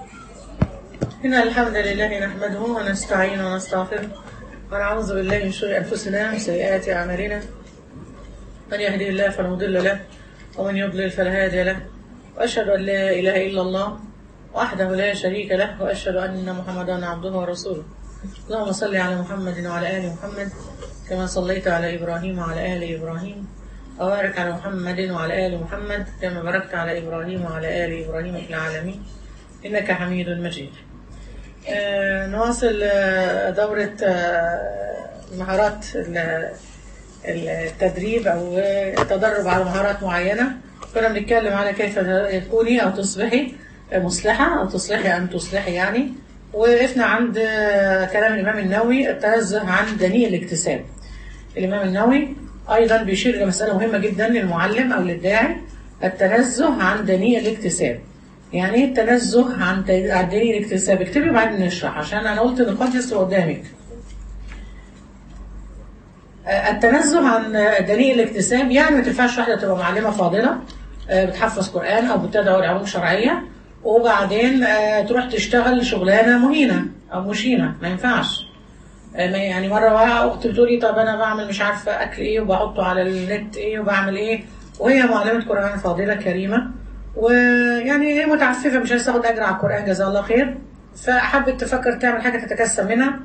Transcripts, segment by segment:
إن الحمد لله نحمده ونستعين ونستغفره ونعوذ بالله من شرور أنفسنا وسيئات أعمالنا من يهدي الله فلا مضل له ومن يضلل فلا هادي له وأشهد أن لا إله إلا الله وحده لا شريك له وأشهد أن محمدا عبده ورسوله اللهم صل على محمد وعلى آل محمد كما صليت على إبراهيم وعلى آل إبراهيم وبارك على محمد وعلى آل محمد كما باركت على إبراهيم وعلى آل إبراهيم في العالمين إنك حميد مجيد آه، نواصل آه، دورة آه، مهارات ال- التدريب أو التدرب على مهارات معينة كنا بنتكلم على كيف تكوني أو تصبحي مصلحة أو تصلحي أن تصلحي يعني وقفنا عند كلام الإمام النووي التنزه عن دنيء الاكتساب الإمام النووي أيضا بيشير إلى مسألة مهمة جدا للمعلم أو للداعي التنزه عن دنيء الاكتساب يعني ايه التنزه عن ت- عن دنيء الاكتساب اكتبي بعدين نشرح عشان أنا قلت نقاط لسه قدامك آه، التنزه عن دنيء الاكتساب يعني ما تنفعش واحدة تبقى معلمة فاضلة آه، بتحفظ قرآن أو بتدعو لعلوم شرعية وبعدين آه، تروح تشتغل شغلانة مهينة أو مشينة ما ينفعش آه، ما يعني مرة بقى أخت بتقولي طب أنا بعمل مش عارفة أكل إيه وبحطه على النت إيه وبعمل إيه وهي معلمة قرآن فاضلة كريمة ويعني هي متعففة مش عايزة تاخد أجر على القرآن جزاها الله خير فحبت تفكر تعمل حاجة تتكسب منها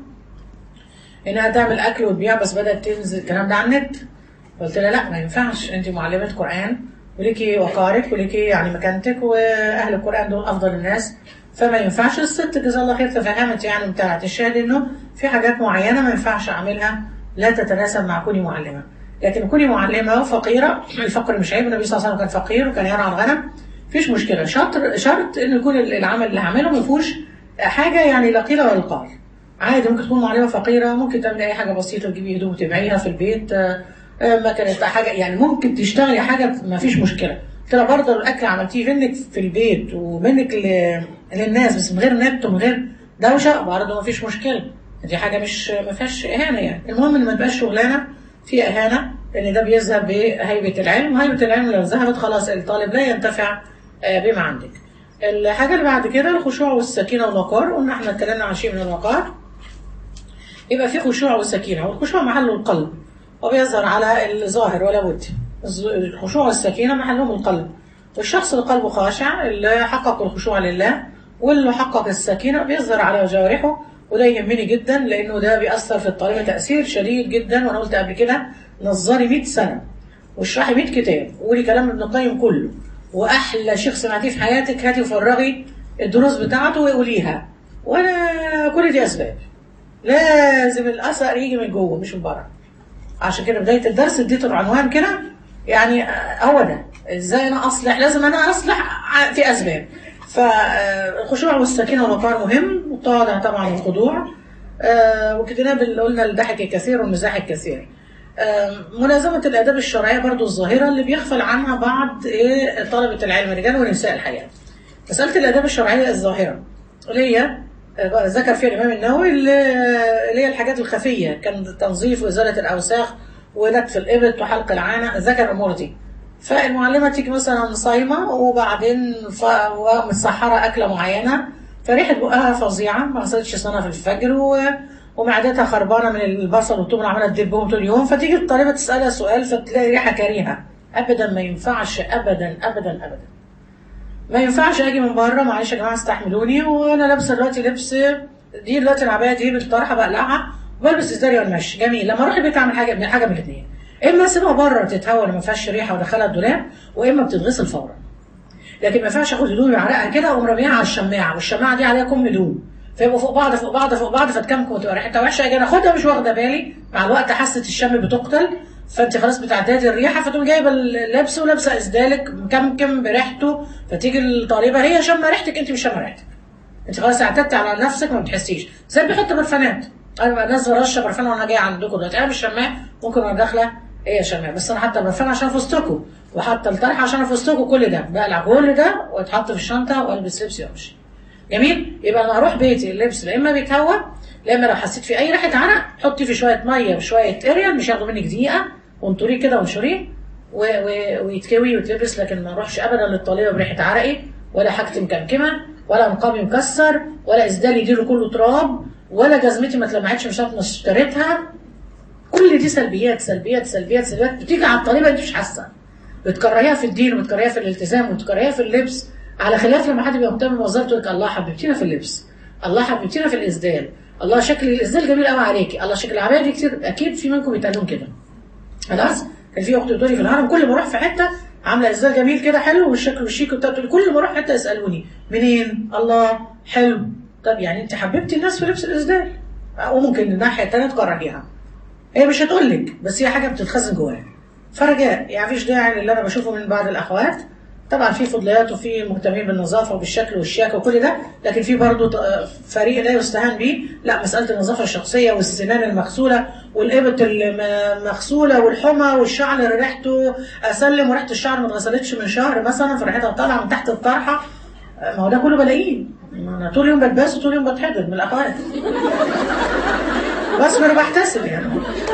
انها تعمل اكل وتبيع بس بدات تنزل الكلام ده على النت قلت لها لا ما ينفعش انت معلمه قران وليكي وقارك وليكي يعني مكانتك واهل القران دول افضل الناس فما ينفعش الست جزاها الله خير تفهمت يعني بتاعت الشاهد انه في حاجات معينه ما ينفعش اعملها لا تتناسب مع كوني معلمه لكن كوني معلمه وفقيره الفقر مش عيب النبي صلى الله عليه وسلم كان فقير وكان يرعى الغنم مفيش مشكله شرط شرط ان يكون العمل اللي هعمله ما فيهوش حاجه يعني لا قيل ولا قال عادي ممكن تكون معلمه فقيره ممكن تعمل اي حاجه بسيطه تجيبي هدوم تبيعيها في البيت آه، آه، ما كانت حاجه يعني ممكن تشتغلي حاجه ما فيش مشكله ترى برضه الاكل عملتيه منك في البيت ومنك ل- للناس بس من غير نت ومن غير دوشه برضه ما فيش مشكله دي حاجه مش ما فيهاش اهانه يعني المهم ان ما تبقاش شغلانه فيها اهانه لان ده بيذهب بهيبه العلم وهيبه العلم لو ذهبت خلاص الطالب لا ينتفع آه، بما عندك الحاجه اللي بعد كده الخشوع والسكينه والوقار قلنا احنا اتكلمنا عن شيء من الوقار يبقى في خشوع وسكينة والخشوع محله القلب وبيظهر على الظاهر ولا بد الز- الخشوع والسكينة محلهم القلب والشخص اللي قلبه خاشع اللي حقق الخشوع لله واللي حقق السكينة بيظهر على جوارحه وده يهمني جدا لأنه ده بيأثر في الطالبة تأثير شديد جدا وأنا قلت قبل كده نظري 100 سنة واشرحي 100 كتاب وقولي كلام ابن القيم كله وأحلى شيخ سمعتيه في حياتك هاتي وفرغي الدروس بتاعته وقوليها ولا كل دي أسباب لازم الاثر يجي من جوه مش من بره عشان كده بدايه الدرس اديته العنوان كده يعني آه، هو ده ازاي انا اصلح لازم انا اصلح ع- في اسباب فالخشوع والسكينه والوقار مهم والتواضع طبعا والخضوع آه، واجتناب اللي قلنا الضحك الكثير والمزاح الكثير آه، ملازمة الآداب الشرعية برضو الظاهرة اللي بيغفل عنها بعض إيه، طلبة العلم الرجال والنساء الحقيقة مسألة الآداب الشرعية الظاهرة اللي هي آه، ذكر فيها الإمام النووي اللي اللي هي الحاجات الخفية كان تنظيف وإزالة الأوساخ ونتف الإبط وحلق العانة ذكر الأمور دي فالمعلمة تيجي مثلا صايمة وبعدين ف... ومتسحرة أكلة معينة فريحة بقها فظيعة ما غسلتش سنة في الفجر و... ومعدتها خربانة من البصل والثوم اللي عمالة تدبهم طول اليوم فتيجي الطالبة تسألها سؤال فتلاقي ريحة كريهة أبدا ما ينفعش أبدا أبدا أبدا ما ينفعش اجي من بره معلش يا جماعه استحملوني وانا لابسه دلوقتي لبس دي دلوقتي العبايه دي بالطرحه بقلعها وبلبس ازداري والمشي جميل لما اروح البيت اعمل حاجه من حاجه من الاثنين اما اسيبها بره تتهوى ما فيهاش ريحه وادخلها الدولاب واما بتتغسل فورا لكن ما ينفعش اخد هدومي بعرقها كده واقوم راميها على الشماعه والشماعه دي عليها كم هدوم فيبقوا فوق بعض فوق بعض فوق بعض فتكمكم وتبقى ريحتها وحشه اجي انا اخدها مش واخده بالي مع الوقت حاسه الشم بتقتل فانت خلاص بتعدادي الريحه فتقوم جايبه اللبس ولابسه اسدالك مكمكم بريحته فتيجي الطالبه هي شامه ريحتك انت مش شامه ريحتك انت خلاص اعتدت على نفسك ما بتحسيش زي اللي بيحط برفانات انا بقى نازله رشه برفان وانا جايه عندكم دلوقتي انا مش شماه ممكن وانا داخله هي شماه بس انا حاطه البرفان عشان في وسطكم وحاطه الطرحه عشان في وسطكم كل ده بقلع كل ده واتحط في الشنطه والبس لبسي وامشي جميل يبقى انا اروح بيتي اللبس لا اما بيتهوى لا اما لو حسيت في اي ريحه عرق حطي في شويه ميه وشويه اريال مش هياخدوا منك دقيقه وانطريه كده وانشريه و... و... ويتكوي ويتلبس لكن ما اروحش ابدا للطالبه بريحه عرقي ولا حاجتي مكمكمه ولا نقابي مكسر ولا اسدالي يديله كله تراب ولا جزمتي ما اتلمعتش مش عارف ما اشتريتها كل دي سلبيات سلبيات سلبيات سلبيات بتيجي على الطالبه انت مش حاسه بتكرهيها في الدين وبتكرهيها في الالتزام وبتكرهيها في اللبس على خلاف لما حد بيبقى مهتم بوظيفته يقول لك الله حببتينا في اللبس الله حببتينا في الاسدال الله شكل الاسدال جميل قوي عليكي الله شكل العبايه دي كتير اكيد في منكم بيتقالون كده خلاص كان في اخت بتقول لي في الهرم كل ما اروح في حته عامله اسدال جميل كده حلو والشكل والشيك وبتاع تقول لي كل ما اروح حته يسالوني منين الله حلو طب يعني انت حببتي الناس في لبس الاسدال وممكن الناحيه الثانيه تكرهيها هي مش هتقول لك بس هي حاجه بتتخزن جواها فرجاء يعني مفيش داعي للي انا بشوفه من بعض الاخوات طبعا في فضليات وفي مهتمين بالنظافه وبالشكل والشياكه وكل ده لكن في برضه ط- فريق لا يستهان به لا مساله النظافه الشخصيه والسنان المغسوله والابط المغسوله والحمى والشعر اللي ريحته اسلم وريحه الشعر ما اتغسلتش من شهر مثلا فريحتها طالعه من تحت الطرحه ما هو ده كله بلاقيه ما انا طول اليوم بتباس وطول اليوم بتحضر من الاخوات بس ما انا بحتسب يعني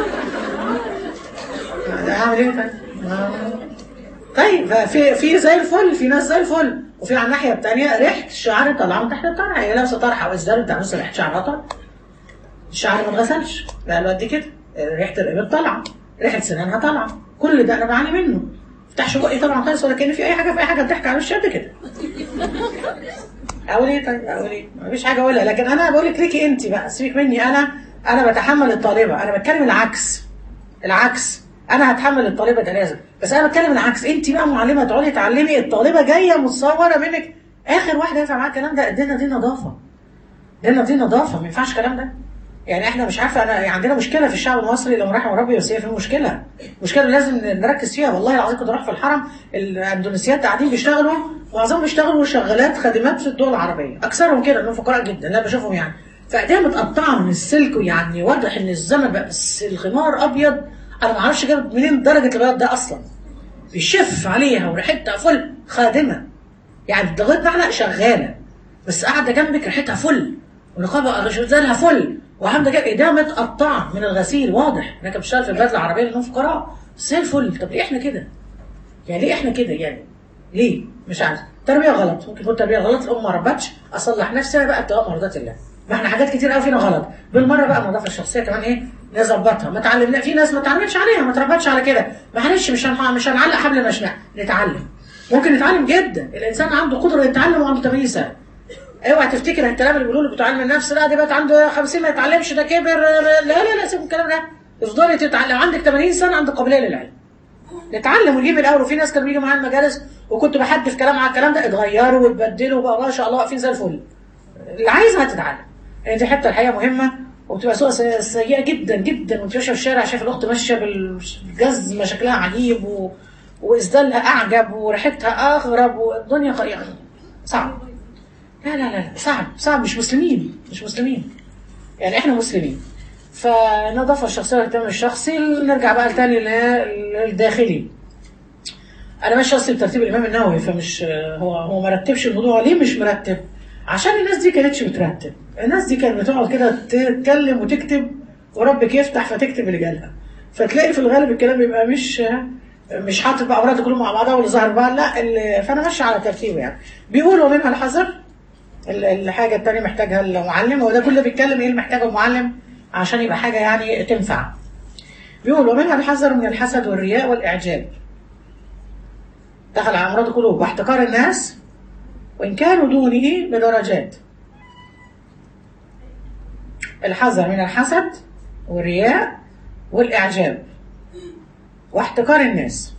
اعمل ايه طيب؟ ما- طيب في في زي الفل في ناس زي الفل وفي على الناحيه الثانيه ريحه الشعر طالعه من تحت الطرحه هي لابسه طرحه وازدال بتاع نص ريحه شعرها طالعه الشعر ما اتغسلش بقى له قد كده ريحه الابط طالعه ريحه سنانها طالعه كل ده انا بعاني منه ما افتحش بقي طبعا خالص ولا كان في اي حاجه في اي حاجه بتضحك على وشي قد كده اقول ايه طيب اقول ايه مفيش حاجه اقولها لكن انا بقول لك ليكي انت بقى سيبك مني انا انا بتحمل الطالبه انا بتكلم العكس العكس انا هتحمل الطالبه ده لازم بس انا بتكلم العكس انت بقى معلمه تقعدي تعلمي الطالبه جايه متصوره منك اخر واحده ينفع معاها الكلام ده دينا دي نظافه دينا دي نظافه ما ينفعش الكلام ده يعني احنا مش عارفه انا عندنا مشكله في الشعب المصري لما رحم ربي بس هي في مشكله مشكله لازم نركز فيها والله العظيم كنت اروح في الحرم الاندونيسيات قاعدين بيشتغلوا معظمهم بيشتغلوا شغالات خادمات في الدول العربيه اكثرهم كده انهم فقراء جدا لا بشوفهم يعني فايديها متقطعه من السلك يعني واضح ان الزمن بقى بس الخمار ابيض انا ما اعرفش جابت منين درجه البياض ده اصلا بيشف عليها وريحتها فل خادمه يعني لغايه معلق شغاله بس قاعده جنبك ريحتها فل ونقابه غزالها فل وعامله جنب ايديها متقطعه من الغسيل واضح انها كانت بتشتغل في البلاد العربيه لانهم فقراء زي الفل طب ليه احنا كده؟ يعني ليه احنا كده يعني؟ ليه؟ مش عارف تربيه غلط ممكن تكون تربيه غلط الام ما ربتش اصلح نفسي انا بقى ابتغاء مرضات الله ما احنا حاجات كتير قوي فينا غلط بالمره بقى النظافه الشخصيه كمان ايه نظبطها ما تعلمنا في ناس ما تعلمتش عليها ما تربتش على كده معلش مش هنح... مش هنعلق حبل مشنقه نتعلم ممكن نتعلم جدا الانسان عنده قدره يتعلم وعنده 80 سنه اوعى تفتكر الكلام اللي بيقولوا لك بتوع علم النفس لا ده بقى عنده 50 ما يتعلمش ده كبر لا لا لا سيب الكلام ده افضلي تتعلم عندك 80 سنه عندك قابليه للعلم نتعلم ونجيب الاول وفي ناس كانوا بيجوا معايا المجالس وكنت بحدف كلام على الكلام ده اتغيروا واتبدلوا وبقى ما شاء الله واقفين زي الفل اللي عايزها تتعلم يعني دي حته الحقيقه مهمه وبتبقى صوره سي- سيئه جدا جدا وانت ماشيه في الشارع شايف الاخت ماشيه بالجزمه شكلها عجيب و... واسدالها اعجب وريحتها اغرب والدنيا خ- يعني صعب لا لا لا صعب صعب مش مسلمين مش مسلمين يعني احنا مسلمين فالنظافه الشخصيه والاهتمام الشخصي نرجع بقى تاني للداخلي انا ماشي اصلي بترتيب الامام النووي فمش هو هو ما رتبش الموضوع ليه مش مرتب عشان الناس دي كانتش بترتب الناس دي كانت بتقعد كده تتكلم وتكتب وربك يفتح فتكتب اللي جالها فتلاقي في الغالب الكلام بيبقى مش مش حاطط بقى امراض كلهم مع بعضها واللي ظاهر بقى لا اللي فانا ماشي على ترتيبه يعني بيقولوا منها الحذر ال- الحاجه الثانيه محتاجها المعلم وده كله بيتكلم ايه اللي محتاجه المعلم عشان يبقى حاجه يعني تنفع بيقول ومنها الحذر من الحسد والرياء والاعجاب دخل على امراض القلوب واحتقار الناس وان كانوا دونه بدرجات الحذر من الحسد والرياء والاعجاب واحتقار الناس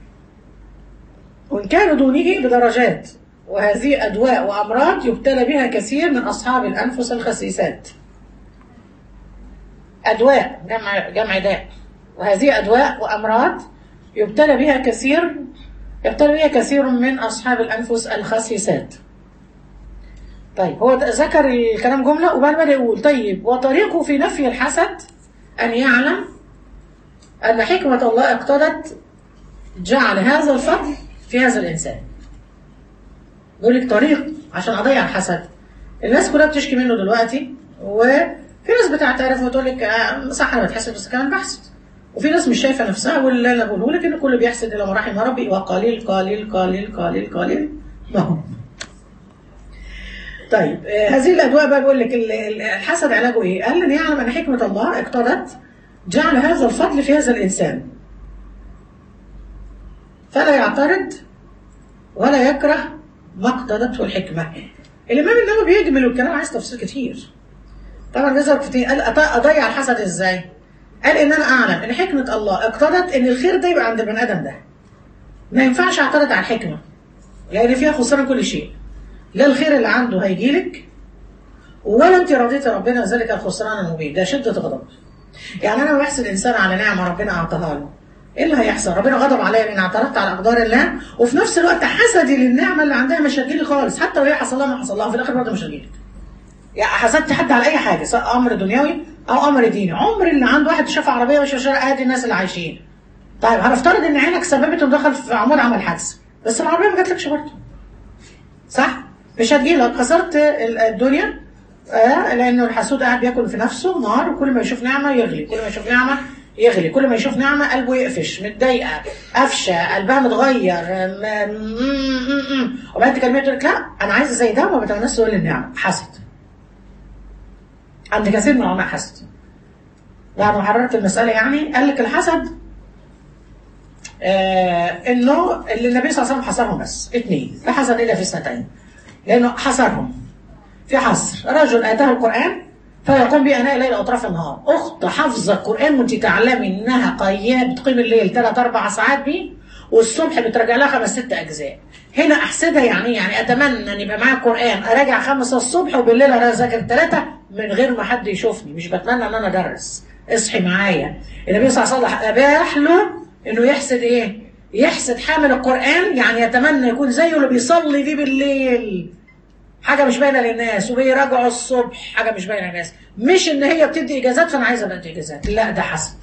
وإن كانوا دونه بدرجات وهذه أدواء وأمراض يبتلى بها كثير من أصحاب الأنفس الخسيسات أدواء جمع جمع داء وهذه أدواء وأمراض يبتلى بها كثير يبتلى بها كثير من أصحاب الأنفس الخسيسات طيب هو ذكر الكلام جملة وبعد بدأ يقول طيب وطريقه في نفي الحسد أن يعلم أن حكمة الله اقتضت جعل هذا الفضل في هذا الإنسان بيقول لك طريق عشان أضيع الحسد الناس كلها بتشكي منه دلوقتي وفي ناس بتعترف وتقول لك آه، صح أنا بتحسد بس كمان بحسد وفي ناس مش شايفة نفسها واللي أنا بقوله لك إن كل بيحسد إلى مراحم ربي وقليل قليل قليل قليل قليل ما هو طيب آه، هذه الادواء بقى بيقول لك ال- ال- الحسد علاجه ايه؟ قال ان يعلم ان حكمه الله اقتضت جعل هذا الفضل في هذا الانسان فلا يعترض ولا يكره ما اقتضته الحكمه. الامام النووي بيجمل الكلام عايز تفصيل كتير. طبعا نظر كتير قال أط- اضيع الحسد ازاي؟ قال ان انا اعلم ان حكمه الله اقتضت ان الخير ده يبقى عند البني ادم ده. ما ينفعش اعترض على الحكمه لان فيها خسران كل شيء. لا الخير اللي عنده هيجيلك ولا انت رضيتي ربنا ذلك الخسران المبين ده شده غضب. يعني انا لما بحسد انسان على نعمه ربنا اعطاها له ايه اللي هيحصل؟ ربنا غضب عليا لان اعترضت على اقدار الله وفي نفس الوقت حسدي للنعمه اللي عندها مش هتجيلي خالص حتى لو هي حصل لها ما حصل لها في الاخر برضه مش هتجيلك. يعني حسدت حد على اي حاجه سواء امر دنيوي او امر ديني، عمر اللي عنده واحد شاف عربيه وشاف شارع ادي الناس اللي عايشين. طيب هنفترض ان عينك سببت انه دخل في عمود عمل حادثه بس العربيه ما جاتلكش برضه. صح؟ مش هتجيلك خسرت ال- الدنيا آه لانه الحسود قاعد بياكل في نفسه نار وكل ما يشوف نعمه يغلي كل ما يشوف نعمه يغلي كل ما يشوف نعمه قلبه يقفش متضايقه قفشه قلبها متغير م- م- م- م. وبعد كلمه تقول لك لا انا عايزه زي ده وما بتمناش تقول النعمه حسد عند كثير من العلماء حسد بعد ما حررت المساله يعني قال لك الحسد آه انه اللي النبي صلى الله عليه وسلم حصرهم بس اثنين لا حسد الا في اثنتين لانه حصرهم في حصر رجل اتاه القران فيقوم به اناء الليل اطراف النهار اخت حافظه القران وانت تعلمي انها قيام بتقيم الليل ثلاث اربع ساعات بيه والصبح بتراجع لها خمس ست اجزاء هنا احسدها يعني إيه؟ يعني اتمنى ان يبقى معايا قران اراجع خمسه الصبح وبالليل اذاكر ثلاثه من غير ما حد يشوفني مش بتمنى ان انا ادرس اصحي معايا النبي صلى الله عليه وسلم اباح له انه يحسد ايه يحسد حامل القران يعني يتمنى يكون زيه اللي بيصلي بيه بالليل حاجه مش باينه للناس وبيراجعوا الصبح حاجه مش باينه للناس مش ان هي بتدي اجازات فانا عايزه ادي اجازات لا ده حسد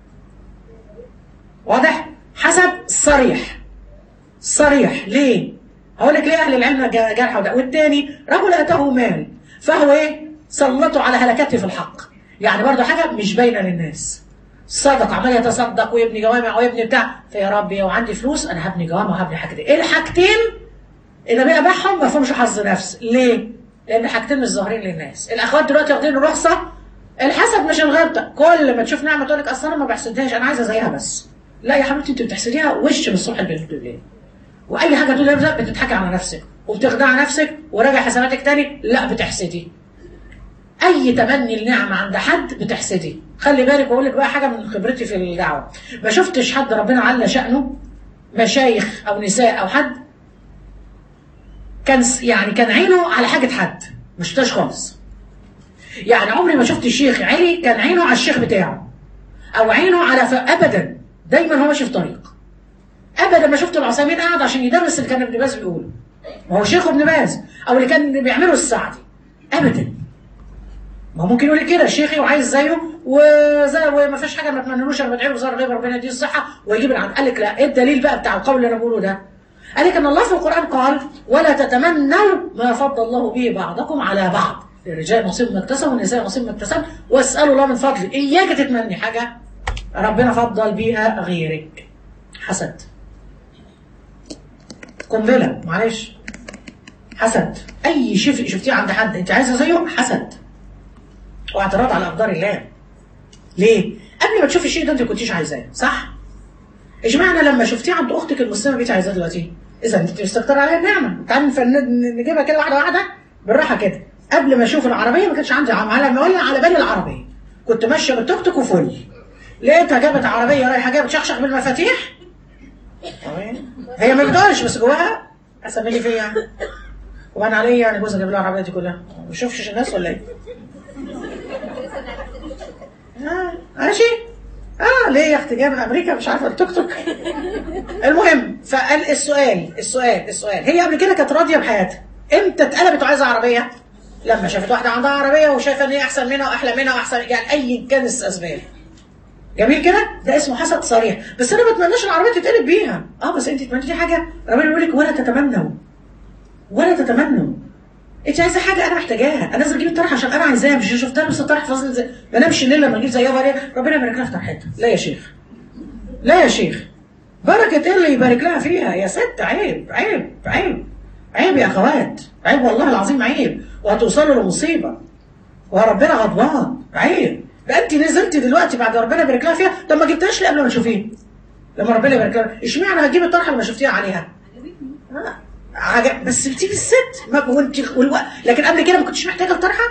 واضح حسد صريح صريح ليه هقول لك ليه اهل العلم جا- جرحوا ده والتاني رجل اتاه مال فهو ايه سلطوا على هلكته في الحق يعني برضه حاجه مش باينه للناس صدق عمال يتصدق ويبني جوامع ويبني بتاع فيا ربي لو عندي فلوس انا هبني جوامع وهبني حاجتين ايه الحاجتين النبي اباحهم ما فيهمش حظ نفس ليه؟ لان حاجتين مش ظاهرين للناس الاخوات دلوقتي واخدين الرخصه الحسد مش الغبطه كل ما تشوف نعمه تقول لك اصل انا ما بحسدهاش انا عايزه زيها بس لا يا حبيبتي انت بتحسديها وش من الصبح بالليل واي حاجه تقول لها بتضحكي على نفسك وبتخدعي نفسك وراجع حساباتك تاني لا بتحسدي اي تمني النعمه عند حد بتحسدي خلي بالك واقول لك بقى حاجه من خبرتي في الدعوه ما شفتش حد ربنا على شانه مشايخ او نساء او حد كان س- يعني كان عينه على حاجه حد ما شفتهاش خالص يعني عمري ما شفت شيخ علي كان عينه على الشيخ بتاعه او عينه على ف... ابدا دايما هو ماشي في طريق ابدا ما شفت العثيمين قاعد عشان يدرس اللي كان ابن باز بيقوله ما هو شيخ ابن باز او اللي كان بيعمله السعدي ابدا ما هو ممكن يقول لي كده شيخي وعايز زيه وزي وما فيش حاجه ما اتمنلوش انا بدعي له بزار غيب ربنا يديه الصحه ويجيب العن قال لك لا ايه الدليل بقى بتاع القول اللي انا بقوله ده قال لك ان الله في القران قال ولا تتمنوا ما فضل الله به بعضكم على بعض للرجال نصيب ما اكتسبوا والنساء نصيب ما اكتسبوا واسالوا الله من فضله اياك تتمني حاجه ربنا فضل بيها غيرك حسد قنبله معلش حسد اي شيء شفتيه عند حد انت عايزه زيه حسد واعتراض على اقدار الله ليه قبل ما تشوفي الشيء ده انت كنتيش عايزاه صح اشمعنى لما شفتيه عند اختك المسلمه بقيتي عايزاه دلوقتي اذا انت مستكتر عليها النعمه تعالي نفن- نجيبها كده واحده واحده بالراحه كده قبل ما اشوف العربيه ما كانش عندي عم- على ما ولا على بالي العربيه كنت ماشيه بالتوك توك وفل لقيتها جابت عربيه رايحه جايه بتشخشخ بالمفاتيح تمام. هي ما بتقولش بس جواها اسمي لي فيا وانا عليا يعني جوزها جايب لها العربيه دي كلها ما بشوفش الناس ولا ايه؟ آه ماشي اه ليه يا اختي جايه من امريكا مش عارفه التوك توك المهم فقال السؤال السؤال السؤال هي قبل كده كانت راضيه بحياتها امتى اتقلبت وعايزه عربيه لما شافت واحده عندها عربيه وشايفه ان هي احسن منها واحلى منها واحسن يعني اي كان الاسباب جميل كده ده اسمه حسد صريح بس انا ما اتمناش العربيه تتقلب بيها اه بس انت تتمنيتي حاجه ربنا بيقول لك ولا تتمنوا ولا تتمنوا انت عايزه حاجه انا محتاجاها انا لازم اجيب الطرح عشان انا عايزاها مش شفتها لابسه طرح فاصل زي ما نمشي الليل لما اجيب زيها بقى ربنا يبارك لها في طرحتها لا يا شيخ لا يا شيخ بركه ايه اللي يبارك لها فيها يا ست عيب عيب عيب عيب يا اخوات عيب والله العظيم عيب وهتوصلوا لمصيبه وربنا غضبان عيب ده انت نزلتي دلوقتي بعد ربنا يبارك لها فيها طب ما جبتهاش ليه قبل ما تشوفيه لما ربنا يبارك لها اشمعنى هتجيب الطرحه لما شفتيها عليها آه، عجب بس بتيجي الست ما وانت والو... لكن قبل كده ما كنتش محتاجه الطرحه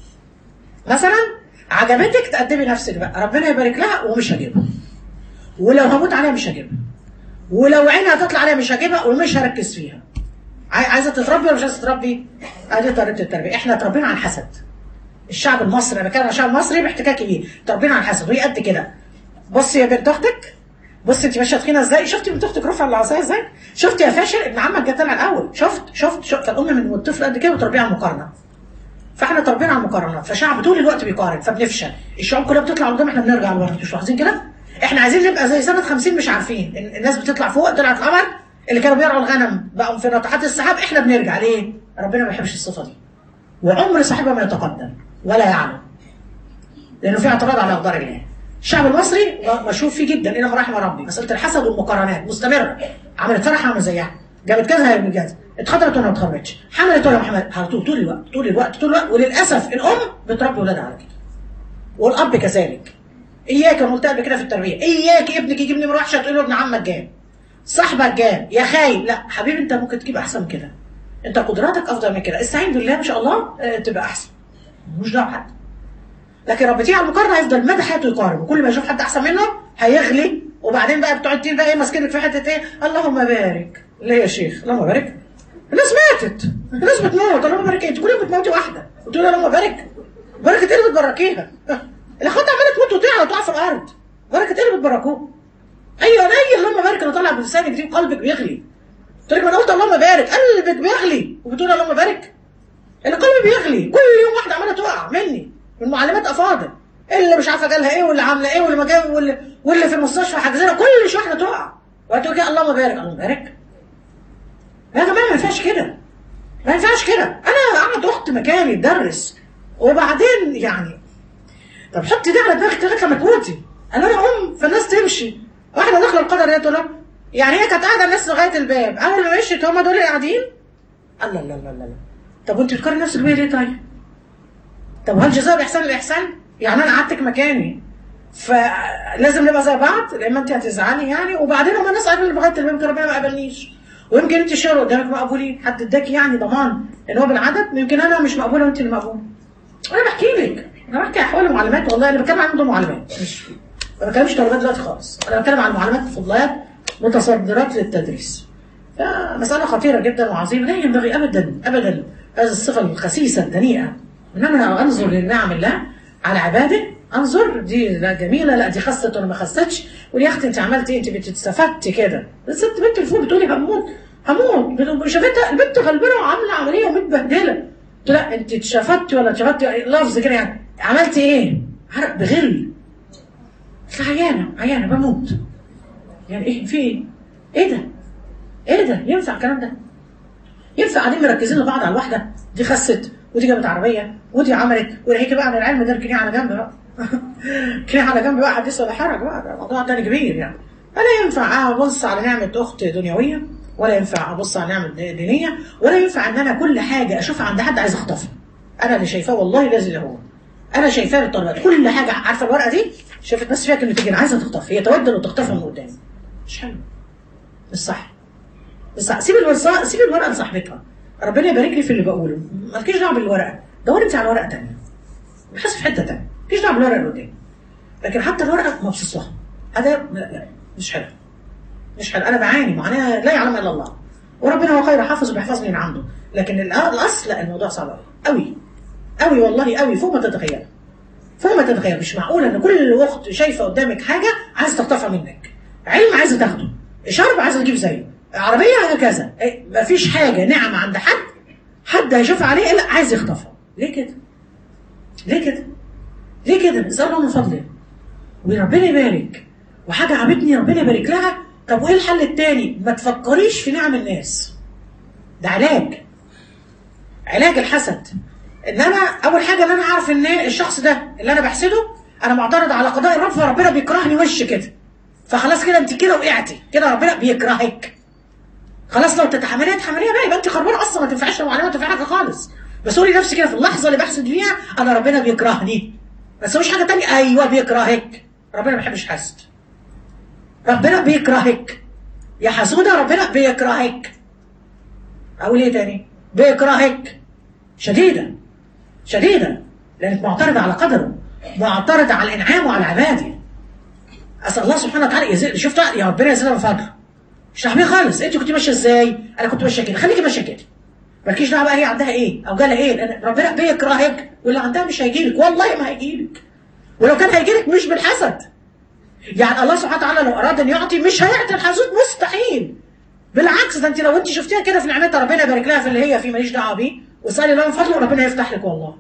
مثلا عجبتك تقدمي نفسك بقى ربنا يبارك لها ومش هجيبها ولو هموت عليها مش هجيبها ولو عينها هتطلع عليها مش هجيبها ومش هركز فيها عاي- عايزه تتربي ولا مش عايزه تتربي؟ ادي طريقه التربيه احنا اتربينا على الحسد الشعب المصري انا بتكلم عن الشعب المصري باحتكاكي بيه اتربينا على الحسد وهي قد كده بصي يا بنت اختك بصي انت ماشيه تخينه ازاي شفتي بنت اختك رفع العصايه ازاي شفتي يا فاشل ابن عمك جه طلع الاول شفت شفت شفت الام من والطفل قد كده وتربيه على المقارنه فاحنا تربينا على المقارنات فشعب طول الوقت بيقارن فبنفشل الشعوب كلها بتطلع قدام احنا بنرجع لورا مش لاحظين كده احنا عايزين نبقى زي سنه 50 مش عارفين ال- الناس بتطلع فوق طلعت القمر اللي كانوا بيرعوا الغنم بقوا في ناطحات السحاب احنا بنرجع ليه ربنا ما بيحبش الصفه دي وعمر صاحبها ما يتقدم ولا يعلم لانه في اعتراض على اقدار الله الشعب المصري مشهور فيه جدا الى مراحم ربي مساله الحسد والمقارنات مستمره عملت فرح عمل زيها جابت كذا هي كذا اتخطبت ولا ما اتخطبتش حملت ولا ما حملت على طول طول الوقت طول الوقت طول الوقت وللاسف الام بتربي ولادها على كده والاب كذلك اياك انا قلت قبل كده في التربيه اياك ابنك يجيب نمره وحشه تقول له ابن عمك جاب صاحبك جاب يا خايب لا حبيبي انت ممكن تجيب احسن من كده انت قدراتك افضل من كده استعين بالله ان شاء الله اه، تبقى احسن مش دعوه حد لكن ربيتيه على المقارنه هيفضل مدى حياته يقارن وكل ما يشوف حد احسن منه هيغلي وبعدين بقى بتوع الدين بقى ايه ماسكينك في حته ايه اللهم بارك ليه يا شيخ اللهم بارك الناس ماتت الناس بتموت اللهم بارك ايه انت كل يوم بتموتي واحده وتقول اللهم بارك بركه ايه اللي بتبركيها الاخوات عماله تموت وتقع وتقع في الارض بركه ايه اللي بتبركوه ايوه انا اللهم بارك انا طالع بلسانك دي قلبك بيغلي قلت لك ما انا قلت اللهم بارك قلبك بيغلي وبتقول اللهم بارك القلب بيغلي كل يوم واحده عماله تقع مني من معلمات افاضل اللي مش عارفه جالها ايه واللي عامله ايه واللي ما جاب واللي, واللي في المستشفى حاجزينها كل شويه واحده تقع وهتقول كده اللهم بارك اللهم بارك يا جماعه ما ينفعش كده ما ينفعش كده انا قاعد اخت مكاني تدرس وبعدين يعني طب حطي ده على دماغك لغايه لما تموتي انا انا ام فالناس تمشي واحده داخله القدر دي تقول لها يعني هي كانت قاعده الناس لغايه الباب اول ما مشيت هم دول اللي قاعدين الله الله الله الله طب وانت بتقارن نفسك بيا ليه طيب؟ طب هل جزاء الاحسان الاحسان؟ يعني انا قعدتك مكاني فلازم نبقى زي بعض لان انت هتزعلي يعني وبعدين هم الناس قابلوا لغايه اللي يمكن ربنا ما قابلنيش ويمكن انت الشغل قدامك مقبولين حد اداكي يعني ضمان ان هو بالعدد يمكن انا مش مقبوله وانت اللي مقبوله انا بحكي لك انا بحكي احوال المعلمات والله انا بتكلم عن موضوع معلمات مش ما بتكلمش طلبات دلوقتي خالص انا بتكلم عن معلمات فضليات متصدرات للتدريس فمسألة خطيرة جدا وعظيمة لا ينبغي أبدا أبدا هذه الصفة الخسيسة الدنيئة إنما أنظر لنعم الله على عباده أنظر دي لا جميلة لا دي خست ولا ما خستش ودي يا أختي أنت عملتي أنت بتستفدتي كده الست بنت الفول بتقولي هموت هموت شافتها البنت غلبانة وعاملة عملية ومتبهدلة قلت لا أنت اتشفتي ولا اتشفتي لفظ كده يعني عملتي إيه؟ عرق بغل قلت لها عيانة عيانة بموت يعني إيه في إيه؟ إيه ده؟ ايه ده ينفع الكلام ده ينفع قاعدين مركزين لبعض على الواحده دي خست ودي جابت عربيه ودي عملت وناهيك بقى عن العلم ده اركنيه على جنب بقى اركنيه على جنب بقى حديث ولا حرج بقى ده موضوع تاني كبير يعني ولا ينفع ابص على نعمه اخت دنيويه ولا ينفع ابص على نعمه دينيه ولا ينفع ان انا كل حاجه اشوفها عند حد عايز اخطفها انا اللي شايفاه والله لازم هو انا شايفاه بالطريقه كل حاجه عارفه الورقه دي شافت بس فيها كلمتين عايزه تخطف هي تود انه تخطفها من قدامي مش حلو مش صح بس سيب الورقه سيب الورقه لصاحبتها ربنا يبارك لي في اللي بقوله مالكيش دعوه بالورقه دوري انت على ورقه ثانيه بحس في حته ثانيه مالكيش دعوه بالورقه اللي قدامي لكن حتى الورقه مبسوطه هذا لا لا مش حلو مش حلو انا بعاني معاناه لا يعلم الا الله وربنا هو خير حافظ وبيحفظني من عنده لكن الاصل لا الموضوع صعب قوي قوي والله قوي فوق ما تتخيل فوق ما تتخيل مش معقول ان كل اخت شايفه قدامك حاجه عايز تخطفها منك علم عايزه تاخده شرب عايزه تجيب زيه عربية هكذا مفيش حاجة نعمة عند حد حد هيشوف عليه إلا عايز يخطفها ليه كده ليه كده ليه كده نسأل الله من فضله وربنا يبارك وحاجة عمتني ربنا يبارك لها طب وايه الحل التاني ما تفكريش في نعم الناس ده علاج علاج الحسد ان انا اول حاجه ان انا اعرف ان الشخص ده اللي انا بحسده انا معترض على قضاء الرب فربنا بيكرهني وش كده فخلاص كده انت كده وقعتي كده ربنا بيكرهك خلاص لو تتحمليها تحمليها بقى يبقى انت خربانه اصلا ما تنفعش معلمه ما تنفع حاجه خالص بس قولي نفسي كده في اللحظه اللي بحسد فيها انا ربنا بيكرهني بس مش حاجه تانية ايوه بيكرهك ربنا ما بيحبش حسد ربنا بيكرهك يا حسوده ربنا بيكرهك اقول ايه تاني بيكرهك شديدا شديدا لانك معترضه على قدره معترضه على الانعام وعلى عباده اسال الله سبحانه وتعالى يزيد شفت يا ربنا يزيدها من فضله مش فاهمين خالص انت كنت ماشيه ازاي انا كنت ماشيه كده خليكي ماشيه كده مالكيش دعوه بقى هي عندها ايه او جالها ايه لان ربنا بيكرهك واللي عندها مش هيجيلك والله ما هيجيلك ولو كان هيجيلك مش بالحسد يعني الله سبحانه وتعالى لو اراد ان يعطي مش هيعطي الحسود مستحيل بالعكس ده انت لو انت شفتيها كده في نعمتها ربنا يبارك لها في اللي هي فيه ماليش دعوه بيه واسالي الله من فضله ربنا يفتح لك والله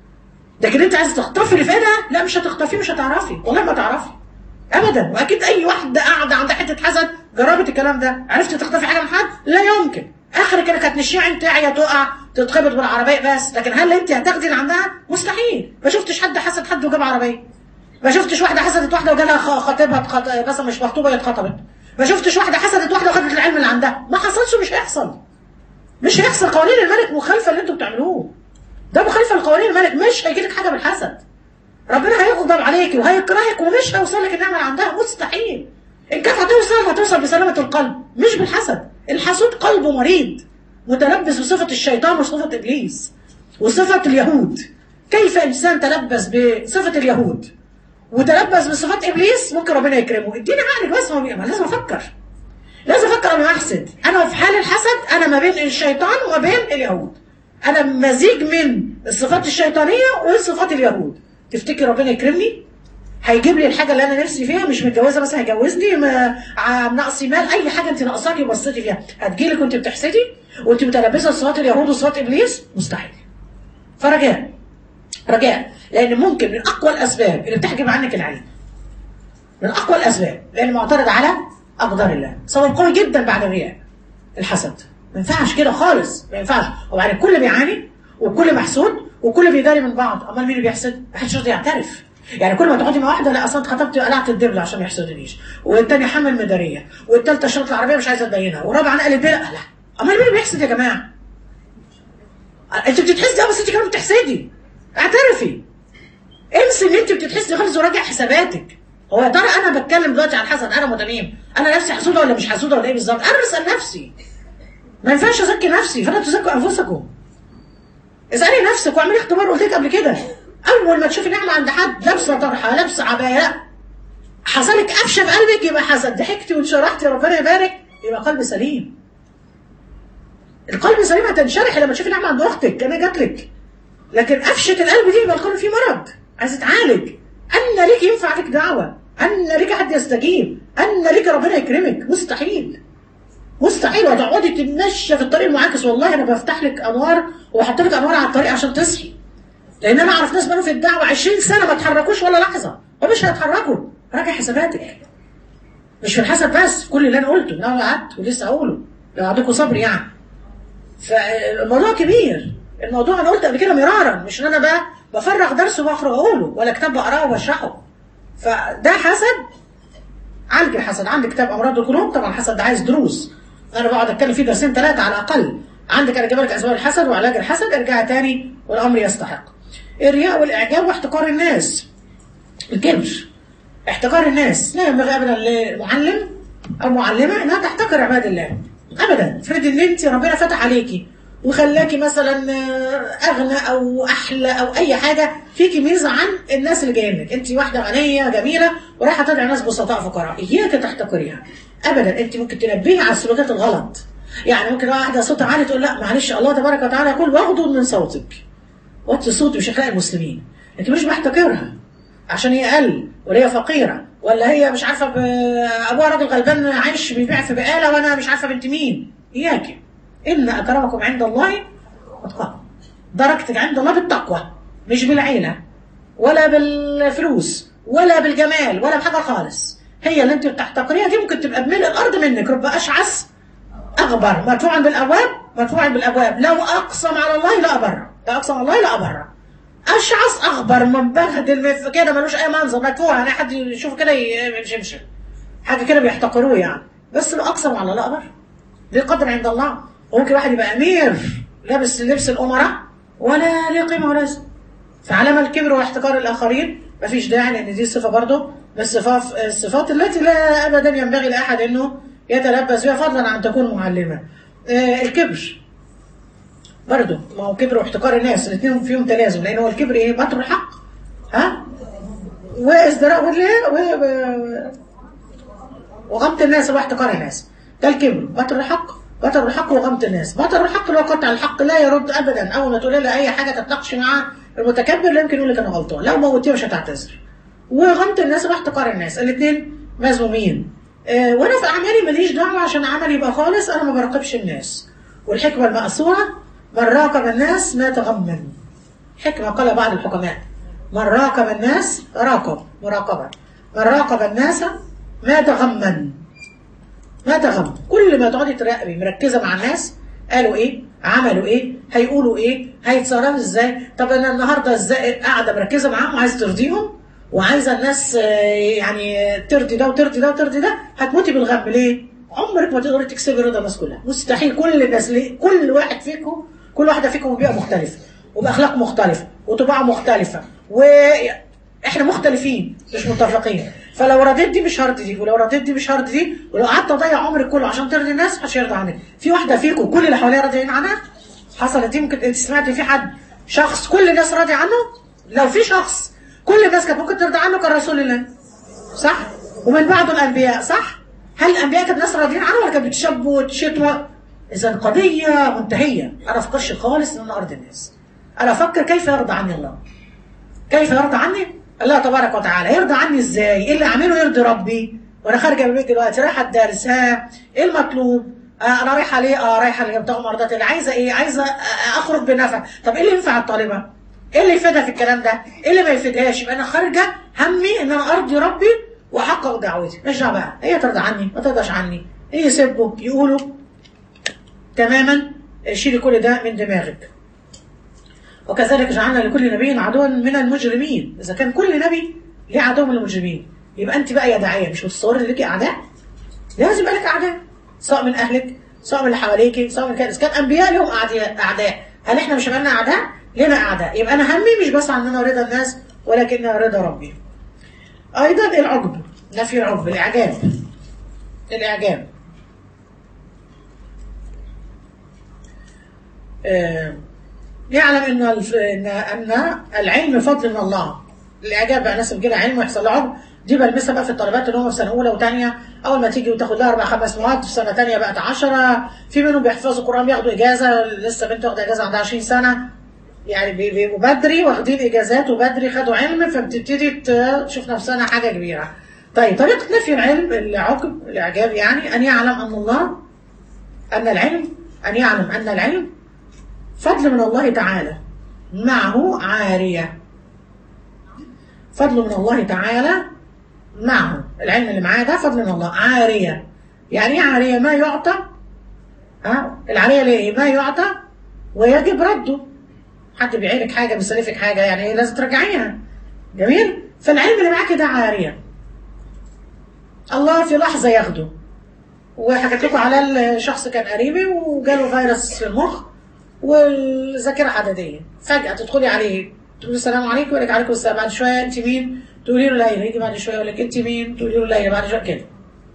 لكن انت عايزه تخطفي اللي في ايدها لا مش هتخطفيه مش هتعرفي والله ما تعرفي ابدا واكيد اي واحده قاعده عندها حته حسد جربت الكلام ده عرفتي تخطفي حاجه من حد لا يمكن اخرك انك هتنشيها انت يا تقع تتخبط بالعربيه بس لكن هل انت هتاخدي اللي عندها مستحيل ما شفتش حد حسد حد وجاب عربيه ما شفتش واحده حسدت واحده وجالها خطيبها اتخط... بس مش مخطوبه هي اتخطبت ما شفتش واحده حسدت واحده وخدت العلم اللي عندها ما حصلش ومش هيحصل مش هيحصل قوانين الملك مخالفه اللي انتوا بتعملوه ده مخالفه لقوانين الملك مش هيجيلك حاجه بالحسد ربنا هيغضب عليك وهيكرهك ومش هيوصل لك النعمه اللي عندها مستحيل ان كانت هتوصل هتوصل بسلامه القلب مش بالحسد الحسود قلبه مريض متلبس بصفه الشيطان وصفه ابليس وصفه اليهود كيف انسان تلبس بصفه اليهود وتلبس بصفات ابليس ممكن ربنا يكرمه اديني عقلك بس ما لازم افكر لازم افكر قبل ما احسد انا في حال الحسد انا ما بين الشيطان وما بين اليهود انا مزيج من الصفات الشيطانيه وصفات اليهود تفتكر ربنا يكرمني هيجيب لي الحاجه اللي انا نفسي فيها مش متجوزه بس هيجوزني ناقصي مال اي حاجه انت ناقصاكي وبصيتي فيها هتجيلك وانت بتحسدي وانت متلبسه صفات اليهود وصفات ابليس مستحيل فرجاء رجاء لان ممكن من اقوى الاسباب اللي بتحجب عنك العلم من اقوى الاسباب لان معترض على اقدار الله سبب قوي جدا بعد الرياء الحسد ما ينفعش كده خالص ما ينفعش وبعدين الكل بيعاني والكل محسود والكل بيداري من بعض امال مين اللي بيحسد؟ ما حدش راضي يعترف يعني كل ما تقعدي مع واحده لا اصلا اتخطبت قلعت الدبل عشان ما يحسدنيش والتاني حامل مداريه والتالته شنطه العربيه مش عايزه تبينها والرابعه نقلت بيها لا امال مين اللي بيحسد يا جماعه؟ انت بتتحسدي اه بس انت كمان بتحسدي اعترفي انسي ان انت بتتحسدي خالص وراجع حساباتك هو يا ترى انا بتكلم دلوقتي عن حسد انا متميم انا نفسي حسوده ولا مش حسوده ولا ايه بالظبط انا بسال نفسي ما ينفعش ازكي نفسي فلا تزكوا انفسكم اسالي نفسك واعملي اختبار قلت لك قبل كده اول ما تشوفي نعمه عند حد لابسه طرحه لابسه عبايه حصلك قفشه في قلبك يبقى حسد ضحكتي وانشرحتي ربنا يبارك يبقى قلب سليم القلب سليم هتنشرح لما تشوفي نعمه عند اختك انا جات لك لكن قفشه القلب دي يبقى القلب فيه مرض عايز يتعالج ان ليك ينفع لك دعوه ان ليك حد يستجيب ان ليك ربنا يكرمك مستحيل مستحيل وتقعدي تتمشى في الطريق المعاكس والله انا بفتح لك انوار واحط لك انوار على الطريق عشان تصحي لان انا اعرف ناس بقالوا في الدعوه 20 سنه ما اتحركوش ولا لحظه ومش هيتحركوا راجع حساباتك مش في الحسب بس في كل اللي انا قلته اللي انا قعدت ولسه اقوله لو عندكم صبر يعني فالموضوع كبير الموضوع انا قلت قبل كده مرارا مش ان انا بقى بفرغ درس واخرج اقوله ولا كتاب بقراه وبشرحه فده حسد عالج الحسد عندي كتاب امراض القلوب طبعا الحسد ده عايز دروس انا بقعد اتكلم فيه درسين ثلاثه على الاقل عندك انا جايب لك اسباب الحسد وعلاج الحسد ارجع تاني والامر يستحق الرياء والاعجاب واحتقار الناس الكبر احتقار الناس لا ينبغي ابدا لمعلم او معلمه انها تحتقر عباد الله ابدا افرض ان انت ربنا فتح عليكي وخلاكي مثلا اغنى او احلى او اي حاجه فيكي ميزه عن الناس اللي جايين لك انت واحده غنيه جميله ورايحه تدعي ناس بسطاء فقراء اياك تحتقريها ابدا انت ممكن تنبهي على السلوكات الغلط يعني ممكن واحده صوتها عالي تقول لا معلش الله تبارك وتعالى يقول واغضض من صوتك وطي صوتي مش اخلاق المسلمين انت مش محتكرها عشان هي اقل ولا هي فقيره ولا هي مش عارفه ب... ابوها راجل غلبان عايش بيبيع في بقاله وانا مش عارفه بنت مين اياك ان اكرمكم عند الله اتقاكم درجتك عند الله بالتقوى مش بالعيله ولا بالفلوس ولا بالجمال ولا بحاجه خالص هي اللي انت بتحتقريها دي ممكن تبقى بملء الارض منك رب اشعث اغبر مدفوعا بالابواب مدفوعا بالابواب لو اقسم على الله لا ابر لو اقسم على الله لا ابر اشعث اغبر منبهدل كده ملوش اي منظر مدفوع يعني حد يشوفه كده يمشي يمشي حاجه كده بيحتقروه يعني بس لو اقسم على الله لا ابر ليه قدر عند الله وممكن واحد يبقى امير لابس لبس الامراء ولا ليه قيمه ولا لازمه فعلم الكبر واحتقار الاخرين مفيش داعي لان دي صفه برضه من الصفات الصفات التي لا ابدا ينبغي لاحد انه يتلبس بها فضلا عن تكون معلما آه الكبر برضه ما هو كبر واحتقار الناس الاثنين فيهم تلازم لان هو الكبر ايه بطر الحق ها وازدراء و... و... وغمط الناس واحتقار الناس ده الكبر بطر الحق بطر الحق وغمط الناس بطر الحق اللي هو قطع الحق لا يرد ابدا اول ما تقول له اي حاجه تتناقش معاه المتكبر لا يمكن يقول لك انا غلطان لو موتيه مش هتعتذر وغمط الناس واحتقار الناس الاثنين مذمومين آه وانا في اعمالي ماليش دعوه عشان عملي يبقى خالص انا ما براقبش الناس والحكمه المأثوره من راقب الناس ما تغمن حكمه قال بعض الحكماء من راقب الناس راقب مراقبه من راقب الناس ما تغمن ما تغم كل ما تقعدي تراقبي مركزه مع الناس قالوا ايه عملوا ايه هيقولوا ايه هيتصرفوا ازاي طب انا النهارده ازاي قاعده مركزه معاهم وعايزه ترضيهم وعايزه الناس يعني ترضي ده وترضي ده وترضي ده هتموتي بالغم ليه عمرك ما تقدري تكسبي رضا الناس كلها مستحيل كل الناس ليه كل واحد فيكم كل واحده فيكم بيئه مختلفه وباخلاق مختلفه وطباع مختلفه واحنا مختلفين مش متفقين فلو رضيت دي مش هرضي دي ولو رضيت دي مش هرضي دي ولو قعدت اضيع عمرك كله عشان ترضي الناس محدش يرضى عنك في واحده فيكم كل اللي حواليها راضيين عنها حصلت دي ممكن انت سمعتي في حد شخص كل الناس راضي عنه لو في شخص كل الناس كانت ممكن ترضى عنه كان رسول الله صح ومن بعده الانبياء صح هل الانبياء كانت الناس راضيين عنه ولا كانت بتشب وتشتم اذا القضيه منتهيه انا افكرش خالص ان انا ارضي الناس انا افكر كيف يرضى عني الله كيف يرضى عني الله تبارك وتعالى يرضى عني ازاي ايه اللي اعمله يرضي ربي وانا خارجه من البيت دلوقتي رايحه الدرس ها ايه المطلوب آه انا رايحه ليه اه رايحه لابتغاء مرضات الله عايزه ايه عايزه اخرج بنفع طب ايه اللي ينفع الطالبه ايه اللي يفيدها في الكلام ده ايه اللي ما يفيدهاش يبقى انا خارجه همي ان انا ارضي ربي واحقق دعوتي مش دعوه بقى هي ترضى عني ما ترضاش عني ايه يسبوا يقولوا تماما شيلي كل ده من دماغك وكذلك جعلنا لكل نبي عدوا من المجرمين اذا كان كل نبي ليه عدو من المجرمين يبقى انت بقى يا داعيه مش متصور ان ليكي اعداء لازم يبقى لك اعداء سواء من اهلك سواء من اللي حواليكي سواء من كان اذا كان انبياء لهم اعداء هل احنا مش عملنا اعداء لنا اعداء يبقى انا همي مش بس عن انا رضا الناس ولكن رضا ربي ايضا العجب نفي العجب الاعجاب الاعجاب آه يعلم ان ان ان العلم فضل من الله الاعجاب بقى ناس بتجيلها علم ويحصل لها عجب دي بلمسها بقى في الطالبات اللي هم في سنه اولى وثانيه اول ما تيجي وتاخد لها اربع خمس مواد في سنه ثانيه بقت 10 في منهم بيحفظوا القران بياخدوا اجازه لسه بنت واخده اجازه عندها 20 سنه يعني بيبقوا بدري واخدين اجازات وبدري خدوا علم فبتبتدي تشوف نفسها حاجه كبيره. طيب طريقه نفي العلم العجب الاعجاب يعني ان يعلم ان الله ان العلم ان يعلم ان العلم فضل من الله تعالى معه عارية فضل من الله تعالى معه العلم اللي معاه ده فضل من الله عارية يعني ايه عارية ما يعطى ها العارية ليه ما يعطى ويجب رده حد بيعينك حاجة بيسلفك حاجة يعني ايه لازم ترجعيها جميل فالعلم اللي معاك ده عارية الله في لحظة ياخده وحكيت لكم على الشخص كان قريبي وجاله فيروس في المخ والذاكره عدديه فجاه تدخلي عليه تقولي السلام عليكم يقول لك عليكم السلام بعد شويه انت مين تقولي له ليلى يجي بعد شويه يقول لك انت مين تقولي له ليلى بعد شويه كده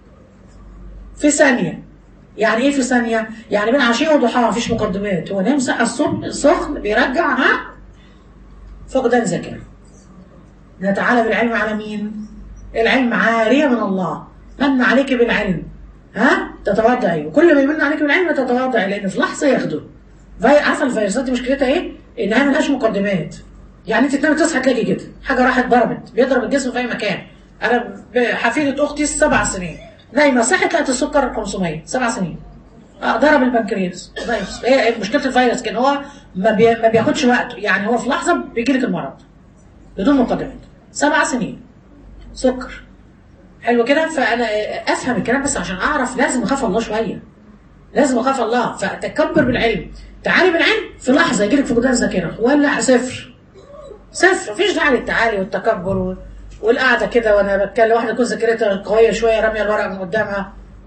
في ثانيه يعني ايه في ثانيه يعني بين عشيه وضحاها مفيش مقدمات هو نام صحى الصبح سخن بيرجع ها فقدان ذاكره نتعالى بالعلم على مين العلم عاريه من الله من عليك بالعلم ها تتواضعي وكل ما يمن عليك بالعلم تتواضعي لان في لحظه ياخده عارفه الفيروسات دي مشكلتها ايه؟ انها ملهاش مقدمات. يعني انت تنامي تصحى تلاقي كده حاجه راحت ضربت بيضرب الجسم في اي مكان. انا حفيده اختي سبع سنين نايمه صحت لقت السكر 500 سبع سنين. آه ضرب البنكرياس فيروس هي مشكله الفيروس كان هو ما, بي... ما بياخدش وقت يعني هو في لحظه بيجي لك المرض بدون مقدمات سبع سنين سكر حلو كده فانا افهم الكلام بس عشان اعرف لازم اخاف الله شويه لازم اخاف الله فتكبر بالعلم تعالي بالعلم في لحظه يجيلك فقدان ذاكره ولا صفر صفر مفيش داعي للتعالي والتكبر والقعده كده وانا بتكلم واحده تكون ذاكرتها قويه شويه راميه الورق من قدامها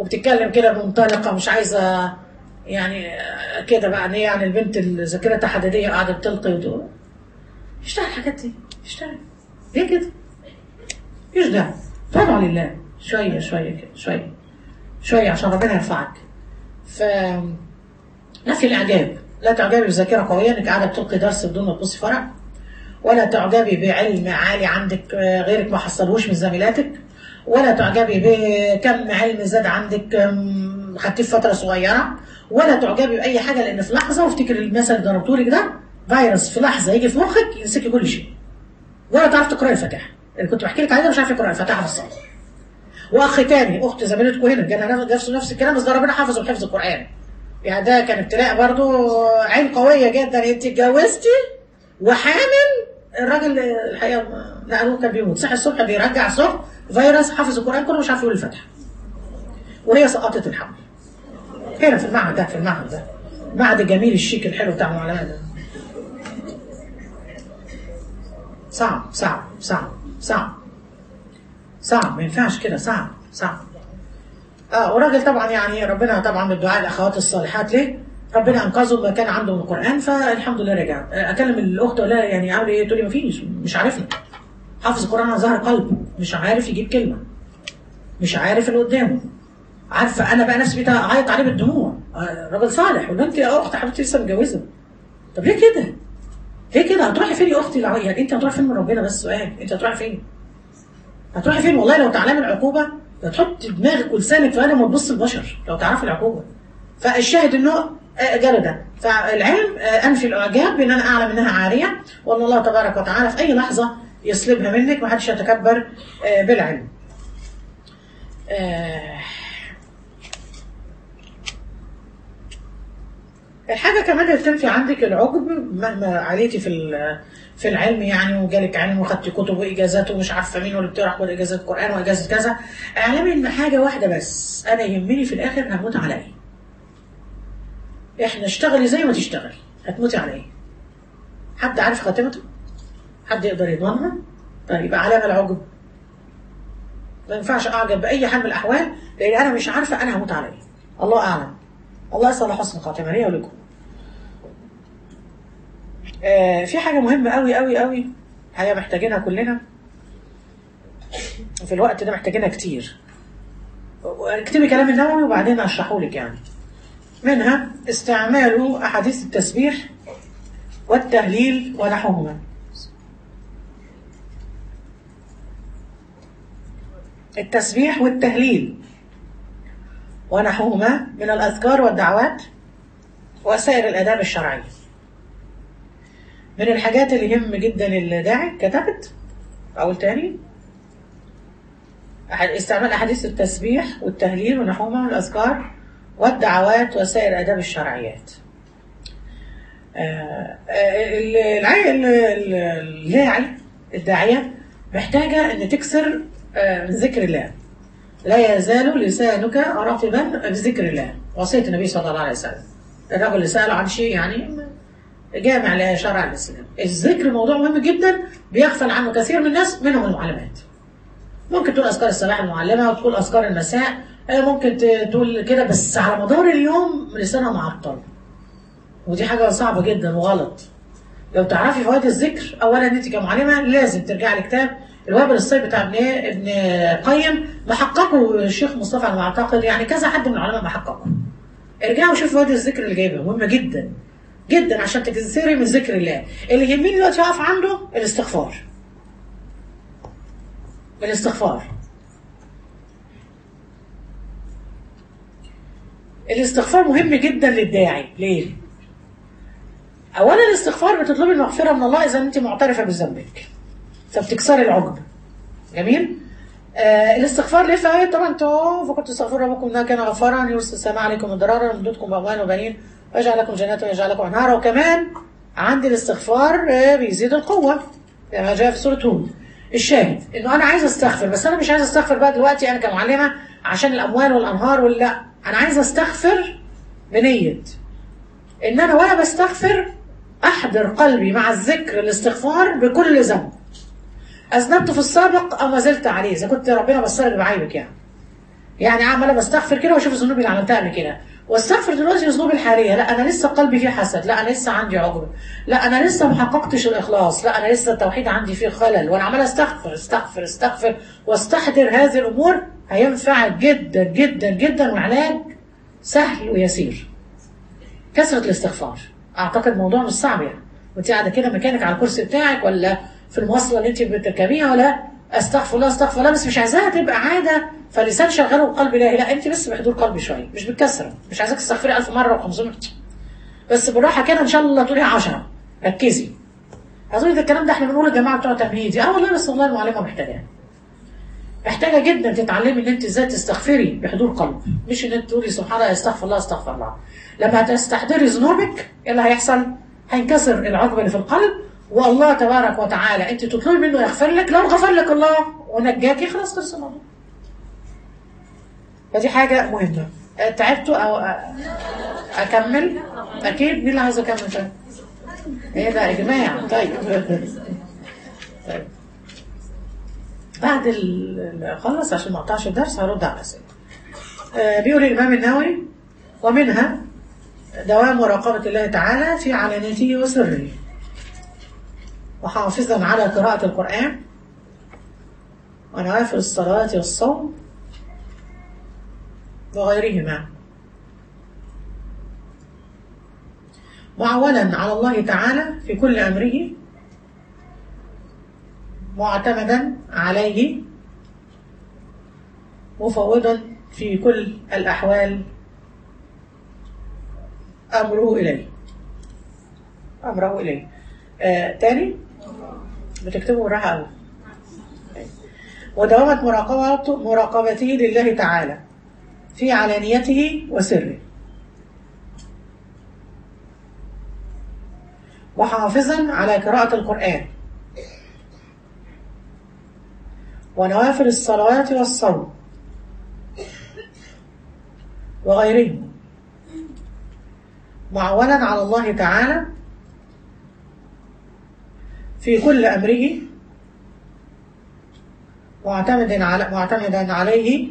وبتتكلم كده بمنطلقه مش عايزه يعني آه، كده بقى ان هي يعني البنت الذاكره التحديديه قاعده بتلقي وتقول اشتغل الحاجات دي اشتغل ليه كده؟ مفيش داعي طبعا لله شويه شويه كده شويه شويه عشان ربنا يرفعك ف نفي الاعجاب لا تعجبي بذاكره قويه انك قاعده بتلقي درس بدون ما تبصي فرع ولا تعجبي بعلم عالي عندك آه، غيرك ما حصلوش من زميلاتك ولا تعجبي بكم علم زاد عندك آم، خدتيه في فتره صغيره ولا تعجبي باي حاجه لان في لحظه وافتكر المثل اللي ضربته لك ده فيروس في لحظه يجي في مخك ينسكي كل شيء ولا تعرف تقراي الفاتحه اللي كنت بحكي لك عليه ده مش عارف يقرا الفاتحه في الصلاه واخ تاني اخت زميلتكم هنا جانا نفس نفس الكلام بس ده ربنا حافظه بحفظ القران يعني ده كان ابتلاء برضو عين قويه جدا انت اتجوزتي وحامل الراجل الحقيقه نقلوه كان بيموت صحي الصبح بيرجع الصبح فيروس حافظ القران كله مش عارف يقول الفاتحه وهي سقطت الحمل هنا في المعهد ده في المعهد ده المعهد الجميل الشيك الحلو بتاع العلماء ده صعب صعب صعب صعب صعب ما ينفعش كده صعب صعب اه وراجل طبعا يعني ربنا طبعا بالدعاء الاخوات الصالحات ليه ربنا انقذه ما كان عنده من القران فالحمد لله رجع آه، اكلم الاخت اقول لها يعني عامل ايه تقول لي ما فيش مش عارفنا حافظ القران على ظهر قلب مش عارف يجيب كلمه مش عارف اللي قدامه عارفه انا بقى نفسي بقيت اعيط عليه بالدموع آه، راجل صالح ولا انت يا اخت حبيبتي لسه متجوزه طب ليه كده؟ ليه كده؟ هتروحي فين يا اختي الع- يعني انت هتروحي فين من ربنا بس سؤال انت هتروحي فين؟ هتروحي فين والله لو تعلمي العقوبه تحط دماغك ولسانك في قلم وتبص البشر لو تعرفي العقوبه فالشاهد انه آه، جرى ده فالعلم آه، انفي الاعجاب بان انا اعلم انها عاريه وان الله تبارك وتعالى في اي لحظه يسلبها منك ما حدش يتكبر آه، بالعلم. آه، الحاجة كمان اللي بتنفي عندك العجب مهما عليتي في ال- في العلم يعني وجالك علم وخدتي كتب واجازات ومش عارفه مين واللي بتقرا واجازات قران واجازه كذا اعلمي ان حاجه واحده بس انا يهمني في الاخر هموت على ايه احنا اشتغلي زي ما تشتغلي هتموتي على ايه حد عارف خاتمته حد يقدر يضمنها طيب يبقى علامه العجب ما ينفعش اعجب باي حال من الاحوال لان انا مش عارفه انا هموت على ايه الله اعلم الله يسأل حسن خاتمة ليا ولكم آه في حاجة مهمة قوي قوي قوي حاجة محتاجينها كلنا في الوقت ده محتاجينها كتير اكتبي كلام النووي وبعدين اشرحه لك يعني منها استعمال احاديث التسبيح والتهليل ونحوهما التسبيح والتهليل ونحوهما من الأذكار والدعوات وسائر الآداب الشرعية من الحاجات اللي يهم جدا الداعي كتبت أول تاني أح- استعمال أحاديث التسبيح والتهليل ونحوهما من الأذكار والدعوات وسائر آداب الشرعيات آه، آه، ال- العي- ال- ال- الداعي الداعية محتاجة أن تكسر آه، من ذكر الله لا يزال لسانك رطبا بذكر الله وصية النبي صلى الله عليه وسلم الرجل اللي سأله عن شيء يعني جامع لشرع الإسلام الذكر موضوع مهم جدا بيغفل عنه كثير من الناس منهم المعلمات ممكن تقول أذكار الصباح المعلمة وتقول أذكار المساء آه، ممكن ت- تقول كده بس على مدار اليوم لسانها معطل ودي حاجة صعبة جدا وغلط لو تعرفي فوائد الذكر اولا انت كمعلمه لازم ترجعي لكتاب الوابل الصيد بتاع ابن ابن قيم محققه الشيخ مصطفى على ما اعتقد يعني كذا حد من العلماء محققه ارجعوا شوفوا فوائد الذكر اللي جايبها مهمه جدا جدا عشان تكسري من ذكر الله اللي يهمني دلوقتي اقف عنده الاستغفار الاستغفار الاستغفار مهم جدا للداعي ليه؟ اولا الاستغفار بتطلبي المغفره من الله اذا انت معترفه بذنبك فبتكسري العقد جميل آه الاستغفار ليه فوائد طبعا انتوا فكنت تستغفروا ربكم انه كان غفارا يرسل السماء عليكم مدرارا ويمددكم باموال وبنين ويجعل لكم جنات ويجعل لكم انهارا وكمان عندي الاستغفار آه بيزيد القوه كما جاء في سوره هود الشاهد انه انا عايز استغفر بس انا مش عايز استغفر بقى دلوقتي انا كمعلمه عشان الاموال والانهار ولا انا عايز استغفر بنيه ان انا وانا بستغفر احضر قلبي مع الذكر الاستغفار بكل ذنب اذنبت في السابق او ما زلت عليه اذا كنت ربنا بصرك بعيبك يعني يعني عماله بستغفر كده واشوف الذنوب اللي عملتها قبل كده واستغفر دلوقتي الذنوب الحاليه لا انا لسه قلبي فيه حسد لا انا لسه عندي عقده لا انا لسه ما حققتش الاخلاص لا انا لسه التوحيد عندي فيه خلل وانا عمال استغفر استغفر استغفر واستحضر هذه الامور هينفع جدا جدا جدا وعلاج سهل ويسير كثره الاستغفار اعتقد موضوع مش صعب يعني وانت قاعده كده مكانك على الكرسي بتاعك ولا في المواصله اللي انت بتركبيها ولا استغفر الله استغفر الله بس مش عايزاها تبقى عاده فلسان شغال وقلب لا لا انت بس بحضور قلبي شويه مش بالكسره مش عايزاك تستغفري 1000 مره و500 بس بالراحه كده ان شاء الله تقولي 10 ركزي هتقولي ده الكلام ده احنا بنقول الجماعه بتوع تمهيدي اه والله بس والله المعلمه محتاجاه محتاجه جدا تتعلمي ان انت ازاي تستغفري بحضور قلب مش ان انت تقولي سبحان الله استغفر الله استغفر الله لما تستحضري ذنوبك ايه اللي هيحصل؟ هينكسر العقبه اللي في القلب والله تبارك وتعالى انت تطلبي منه يغفر لك لو غفر لك الله ونجاكي خلاص خلص الموضوع فدي حاجه مهمه تعبتوا او اكمل اكيد مين اللي عايز اكمل طيب ايه ده اجماع طيب طيب بعد ال خلص عشان ما اقطعش الدرس هرد على الاسئله آه بيقول الامام النووي ومنها دوام مراقبه الله تعالى في علانيته وسره وحافظا على قراءة القرآن ونوافل الصلاة والصوم وغيرهما معولا على الله تعالى في كل أمره معتمدا عليه مفوضا في كل الأحوال أمره إليه أمره إليه آه تاني بتكتبوا بالراحة قوي ودوامة مراقبة مراقبته لله تعالى في علانيته وسره وحافظا على قراءة القرآن ونوافل الصلوات والصوم وغيرهم معولا على الله تعالى في كل أمره معتمدا على معتمدا عليه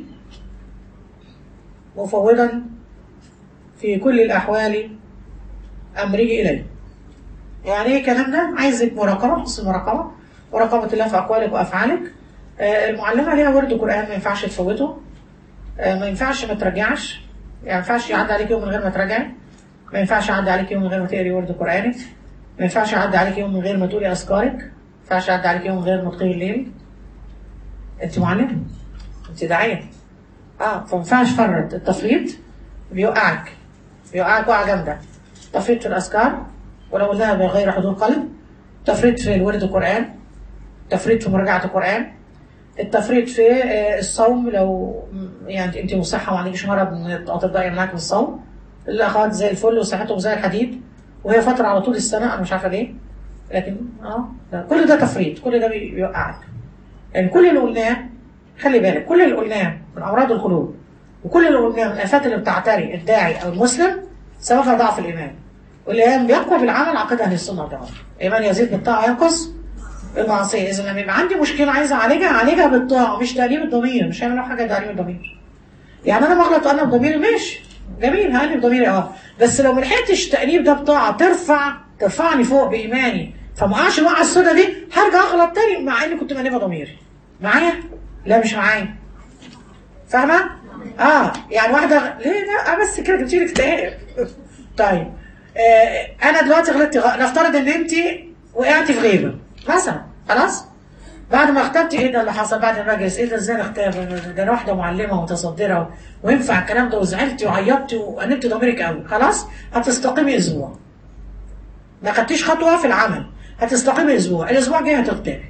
مفوضا في كل الأحوال أمره إليه يعني ايه الكلام ده عايزك مراقبة حسن مراقبة مراقبة الله في أقوالك وأفعالك آه المعلمة ليها ورد قرآن ما ينفعش تفوته آه ما ينفعش ما تراجعش يعني ما ينفعش يعدي عليك يوم من غير ما تراجعي ما ينفعش يعدي عليك يوم من غير ما تقري ورد قرآنك ما ينفعش يعدي عليك يوم من غير ما تقولي أذكارك ما ينفعش يعدي عليك يوم من غير ما تقيمي الليل أنت معلمة أنت داعية اه فما ينفعش فرط التفريط بيوقعك بيوقعك وقعة جامدة تفريط في الأذكار ولو قلناها بغير حضور قلب تفريط في الورد القرآن تفريط في مراجعة القرآن التفريط في الصوم لو يعني انت مصحة وما عندكش مرض من الاطباء يمنعك من الصوم الاخوات زي الفل وصحتهم زي الحديد وهي فترة على طول السنة انا مش عارفة ليه لكن اه ده كل ده تفريط كل ده بيوقعك يعني كل اللي قلناه خلي بالك كل اللي قلناه من امراض القلوب وكل اللي قلناه من الافات اللي بتعتري الداعي او المسلم سببها ضعف الايمان والايمان بيقوى بالعمل عقيده اهل السنه والجماعه الايمان يزيد بالطاعه ينقص بالمعصيه اذا لما يبقى عندي مشكله عايزه اعالجها اعالجها بالطاعه مش تأليم الضمير مش هعمل حاجه تأليم الضمير يعني انا بغلط انا بضميري ماشي جميل هقلب ضميري اه بس لو ما لحقتش التأليم ده بطاعه ترفع ترفعني فوق بايماني فما اقعش الوقعه السوداء دي هرجع اغلط تاني مع اني كنت مألفه ضميري معايا؟ لا مش معايا فاهمه؟ اه يعني واحده ليه لا بس كده جبتي لي اكتئاب طيب آه انا دلوقتي غلطت غ... نفترض ان انت وقعتي في غيبه مثلا خلاص بعد ما اخترتي ايه ده اللي حصل بعد المجلس ايه ده ازاي انا اختار ده انا واحده معلمه ومتصدره وينفع الكلام ده وزعلتي وعيطتي وانبتي ضميرك قوي خلاص هتستقيمي اسبوع ما خدتيش خطوه في العمل هتستقيمي اسبوع الاسبوع الجاي هتغتابي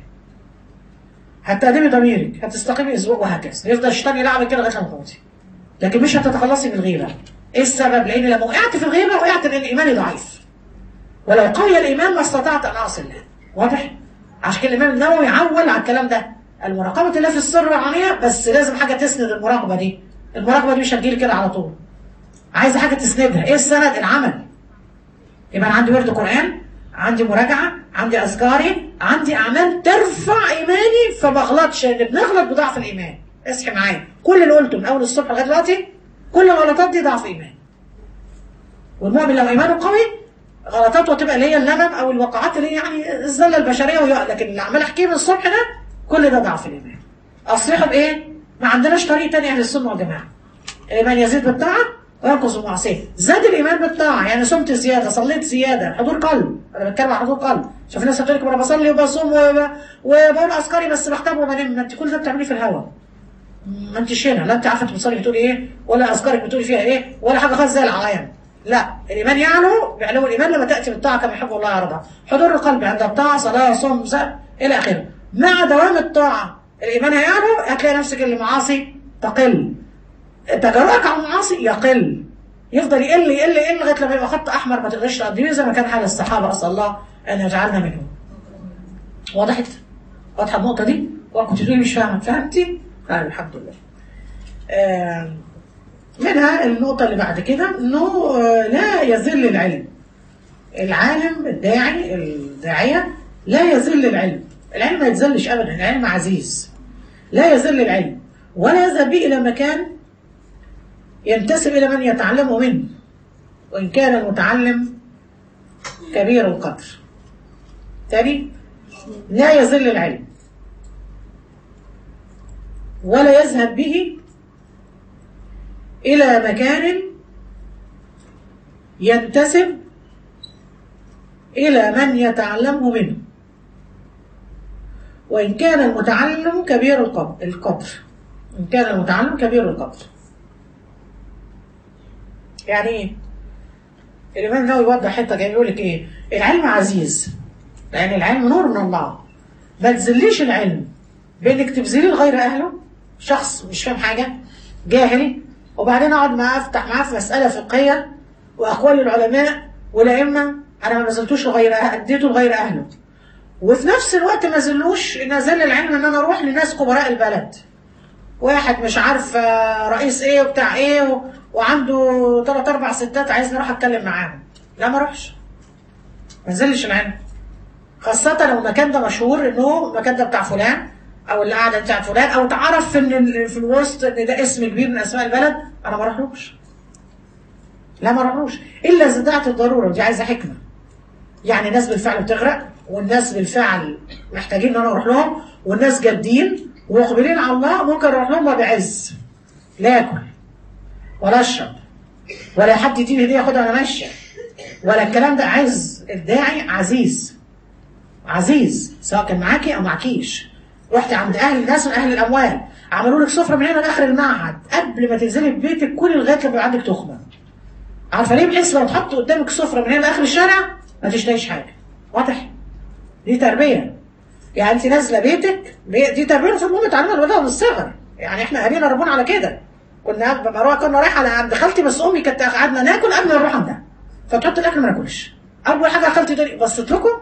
هتقدمي ضميرك هتستقيمي اسبوع وهكذا يفضل الشيطان يلعبك كده لغايه ما تموتي لكن مش هتتخلصي من الغيبه ايه السبب لان لما وقعت في الغيبه وقعت لان ايماني ضعيف ولو قوي الايمان ما استطعت ان اعصي الله واضح عشان كده الامام النووي عول على الكلام ده المراقبه الله في السر والعلانيه بس لازم حاجه تسند المراقبه دي المراقبه دي مش هتجيلي كده على طول عايزه حاجه تسندها ايه السند العمل يبقى انا عندي ورد قران عندي مراجعه عندي اذكاري عندي اعمال ترفع ايماني فما اغلطش لان بنغلط بضعف الايمان اصحي معايا كل اللي قلته من اول الصبح لغايه دلوقتي كل الغلطات دي ضعف ايمان والمؤمن لو ايمانه قوي غلطاته تبقى اللي هي اللمم او الوقعات اللي هي يعني الزله البشريه ويقع لكن اللي عمال احكيه من الصبح ده كل ده ضعف الايمان اصلحه بايه؟ ما عندناش طريق تاني اهل السنه والجماعه الايمان يزيد بالطاعه وينقص بالمعصيه زاد الايمان بالطاعه يعني صمت زياده صليت زياده حضور قلب انا بتكلم عن حضور قلب شوف الناس بتقول لك انا بصلي وبصوم وب- وبقول اذكاري بس بختم وبنام ما انت كل ده بتعمليه في الهوا ما انتش هنا لا انت عارفه انت بتصلي بتقولي ايه ولا اذكارك بتقولي فيها ايه ولا حاجه خالص زي العوام لا الايمان يعلو بعلو الايمان لما تاتي بالطاعه كما يحب الله يرضى حضور القلب عند الطاعه صلاه صوم زق الى اخره مع دوام الطاعه الايمان هيعلو هتلاقي نفسك المعاصي تقل تجرؤك على المعاصي يقل يفضل يقل يقل يقل لغايه لما يبقى خط احمر ما تقدرش تقدميه زي ما كان حال الصحابه اسال الله ان يجعلنا منهم وضحت واضحه النقطه دي وكنت تقولي مش فاهمه فهمتي؟ طيب الحمد لله آم، منها النقطة اللي بعد كده انه آه، لا يذل العلم العالم الداعي الداعية لا يذل العلم العلم ما يتذلش ابدا العلم عزيز لا يذل العلم ولا يذهب به الى مكان ينتسب الى من يتعلمه منه وان كان المتعلم كبير القدر تاني لا يذل العلم ولا يذهب به إلى مكان ينتسب إلى من يتعلمه منه وإن كان المتعلم كبير القدر القدر إن كان المتعلم كبير القدر يعني إيه؟ الإمام النووي يوضح حتة جاي يقول لك إيه؟ العلم عزيز لأن العلم نور من الله ما تذليش العلم بإنك تبذليه لغير أهله شخص مش فاهم حاجة جاهل وبعدين اقعد معاه افتح معاه في مساله فقهيه واقوال العلماء والائمه انا ما نزلتوش لغير أه- اديته لغير اهله وفي نفس الوقت ما زلوش نزل العلم ان انا اروح لناس كبراء البلد واحد مش عارف آه، رئيس ايه وبتاع ايه و... وعنده ثلاث اربع ستات عايزني اروح اتكلم معاهم لا ما اروحش ما نزلش العلم خاصة لو المكان ده مشهور انه المكان ده بتاع فلان او القعدة بتاع فلان او تعرف ان ال- في الوسط ان ده اسم كبير من اسماء البلد انا ما اروحلوش لا ما اروحلوش الا اذا دعت الضرورة ودي عايزة حكمة يعني الناس بالفعل بتغرق والناس بالفعل محتاجين ان انا اروح لهم والناس جادين ومقبلين على الله ممكن اروح لهم بعز لا اكل ولا اشرب ولا حد يديني هديه ياخدها وانا ماشيه ولا الكلام ده عايز الداعي عزيز عزيز سواء كان معاكي او معكيش رحت عند اهل الناس من اهل الاموال عملوا لك سفره من هنا لاخر المعهد قبل ما تنزلي في بيتك كل لغايه لما يبقى عندك تخمه عارفه ليه بحيث لو اتحط قدامك سفره من هنا لاخر الشارع ما تشتريش حاجه واضح دي تربيه يعني انت نازله بيتك بي- دي تربيه المفروض ماما تعلمها الولاد من الصغر يعني احنا اهالينا ربونا على كده كنا لما اروح كنا رايحه على عند خالتي بس امي كانت قعدنا ناكل قبل ما نروح عندها فتحط الاكل ما ناكلش اول حاجه خالتي تقول لي بصيت لكم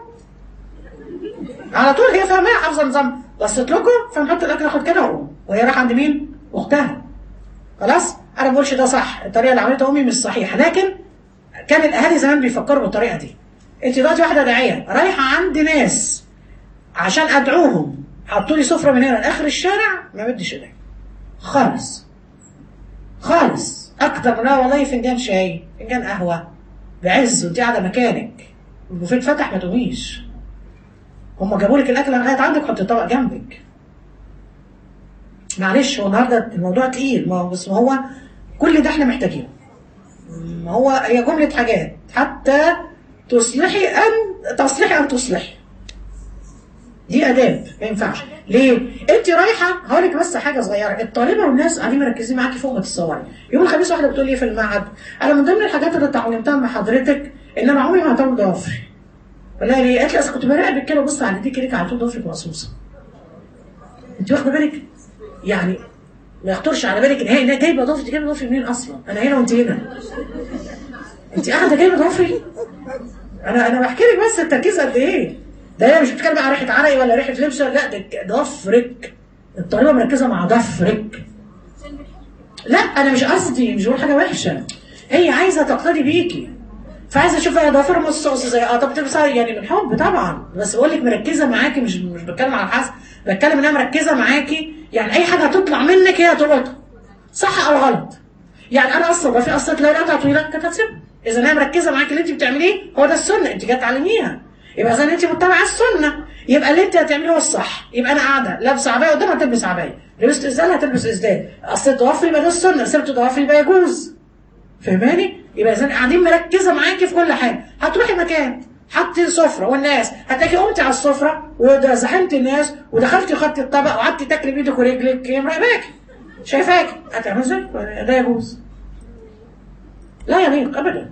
على طول هي فاهمه حافظه نظام بصيت لكم فنحط الاكل ناخد كده واقوم وهي رايحه عند مين؟ اختها خلاص انا ما بقولش ده صح الطريقه اللي عملتها امي مش صحيحه لكن كان الاهالي زمان بيفكروا بالطريقه دي انت دلوقتي واحده داعيه رايحه عند ناس عشان ادعوهم حطوا لي سفره من هنا لاخر الشارع ما بديش ايدي خالص خالص اكتر منها والله فنجان شاي فنجان قهوه بعز وانت قاعده مكانك البوفيه اتفتح ما تقوميش هم جابوا لك الاكل لغايه عندك حط الطبق جنبك معلش هو النهارده الموضوع تقيل ما هو بس ما هو كل ده احنا محتاجينه ما هو هي جمله حاجات حتى تصلحي ان تصلحي ان تصلحي دي اداب ما ينفعش ليه انت رايحه هقول لك بس حاجه صغيره الطالبه والناس قاعدين مركزين معاكي فوق ما تتصوري يوم الخميس واحده بتقول لي في المعهد انا من ضمن الحاجات اللي اتعلمتها مع حضرتك ان انا عمري ما هطول ضوافري ولا ليه قالت لي اصل كنت براقبك كده وبص على ايديك كده على طول ضوافرك مقصوصه انت واخده بالك يعني ما يخطرش على بالك ان هي انها جايبه ضوافري جايبه ضوافري منين اصلا انا هنا وانت هنا انت قاعده جايبه ضوافري انا انا بحكي لك بس التركيز قد ايه ده هي مش بتتكلم على ريحه عرقي ولا ريحه لبس لا ده ضفرك الطالبه مركزه مع ضفرك لا انا مش قصدي مش بقول حاجه وحشه هي عايزه تقتدي بيكي فعايزه اشوف انا ضوافر نص زي اه طب بتلبس يعني من حب طبعا بس بقول لك مركزه معاكي مش مش بتكلم على الحسن بتكلم انها مركزه معاكي يعني اي حاجه هتطلع منك هي هتلقطها صح او غلط يعني انا اصلا ضوافري اصلا لو قطع طويله كانت هتسيبها اذا هي مركزه معاكي اللي انت بتعمليه هو ده السنه انت جايه تعلميها يبقى اذا انت متبعه السنه يبقى اللي انت هتعمليه هو الصح يبقى انا قاعده لابسه عبايه قدامها تلبس عبايه لبست ازاله هتلبس ازدال اصل الضوافر يبقى ده السنه سبت ضوافر يبقى يجوز فاهماني يبقى اذا قاعدين مركزه معاكي في كل حاجه هتروحي مكان حطي سفره والناس هتلاقي قمتي على السفره وزحمتي الناس ودخلتي خدتي الطبق وقعدتي تاكلي بايدك ورجلك هي مراقباكي شايفاكي هتعمل ازاي؟ لا يجوز لا يليق ابدا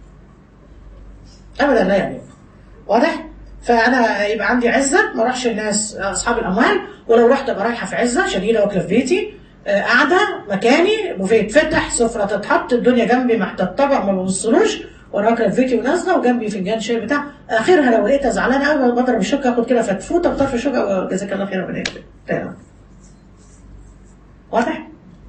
ابدا لا يليق واضح؟ فانا يبقى عندي عزه ما اروحش الناس اصحاب الاموال ولو رحت ابقى رايحه في عزه شديده واكله في بيتي آه، قاعده مكاني بوفيه يتفتح سفره تتحط الدنيا جنبي محت الطبق ما ببصلوش وانا واكله في بيتي ونازله وجنبي فنجان شاي بتاع اخرها لو لقيتها زعلانه قوي بضرب الشوكه اخد كده فتفوته بطرف الشوكه وجزاك الله خير ربنا يكرمك تمام واضح؟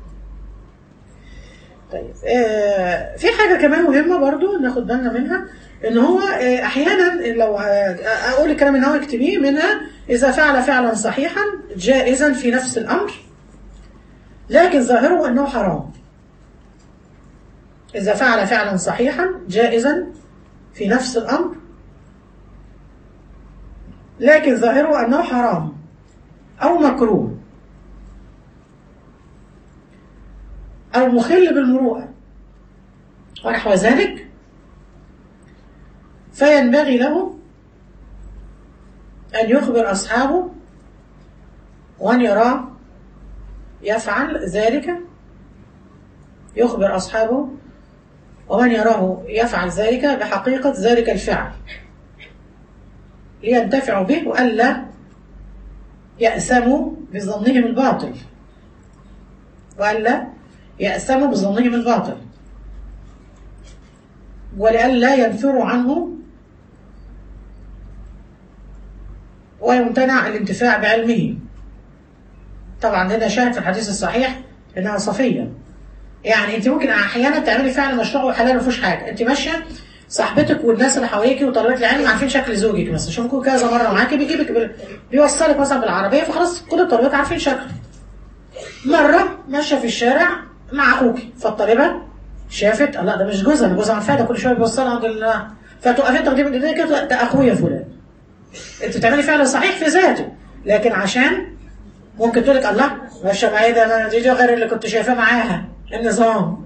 طيب آه في حاجه كمان مهمه برضو ناخد بالنا منها ان هو آه احيانا لو آه اقول الكلام ان هو اكتبيه منها اذا فعل فعلا صحيحا جائزا في نفس الامر لكن ظاهره انه حرام اذا فعل فعلا صحيحا جائزا في نفس الامر لكن ظاهره انه حرام او مكروه أو مخل بالمروءة ونحو ذلك فينبغي له أن يخبر أصحابه وأن يراه يفعل ذلك يخبر أصحابه ومن يراه يفعل ذلك بحقيقة ذلك الفعل لينتفعوا به وألا يأسموا بظنهم الباطل وألا يأسموا بظنهم الباطل ولئلا ينفروا عنه ويمتنع الانتفاع بعلمه طبعا لنا شاهد في الحديث الصحيح انها صفيه يعني انت ممكن احيانا تعملي فعل مشروع وحلال ما فيهوش حاجه انت ماشيه صاحبتك والناس اللي حواليكي وطلبات العلم عارفين شكل زوجك مثلا شوفكوا كذا مره معاكي بيجيبك بال... بيوصلك مثلا بالعربيه فخلاص كل الطلبات عارفين شكله مره ماشيه في الشارع مع اخوكي فالطالبه شافت لا ده مش جوزها ده جوزها عارفاه ده كل شويه بيوصلها عند ال فتوقفي تاخدي من ايديك كده ده اخويا فلان انت بتعملي فعل صحيح في ذاته لكن عشان ممكن تقول لك الله ماشيه معايا ده انا دي, دي غير اللي كنت شايفاه معاها النظام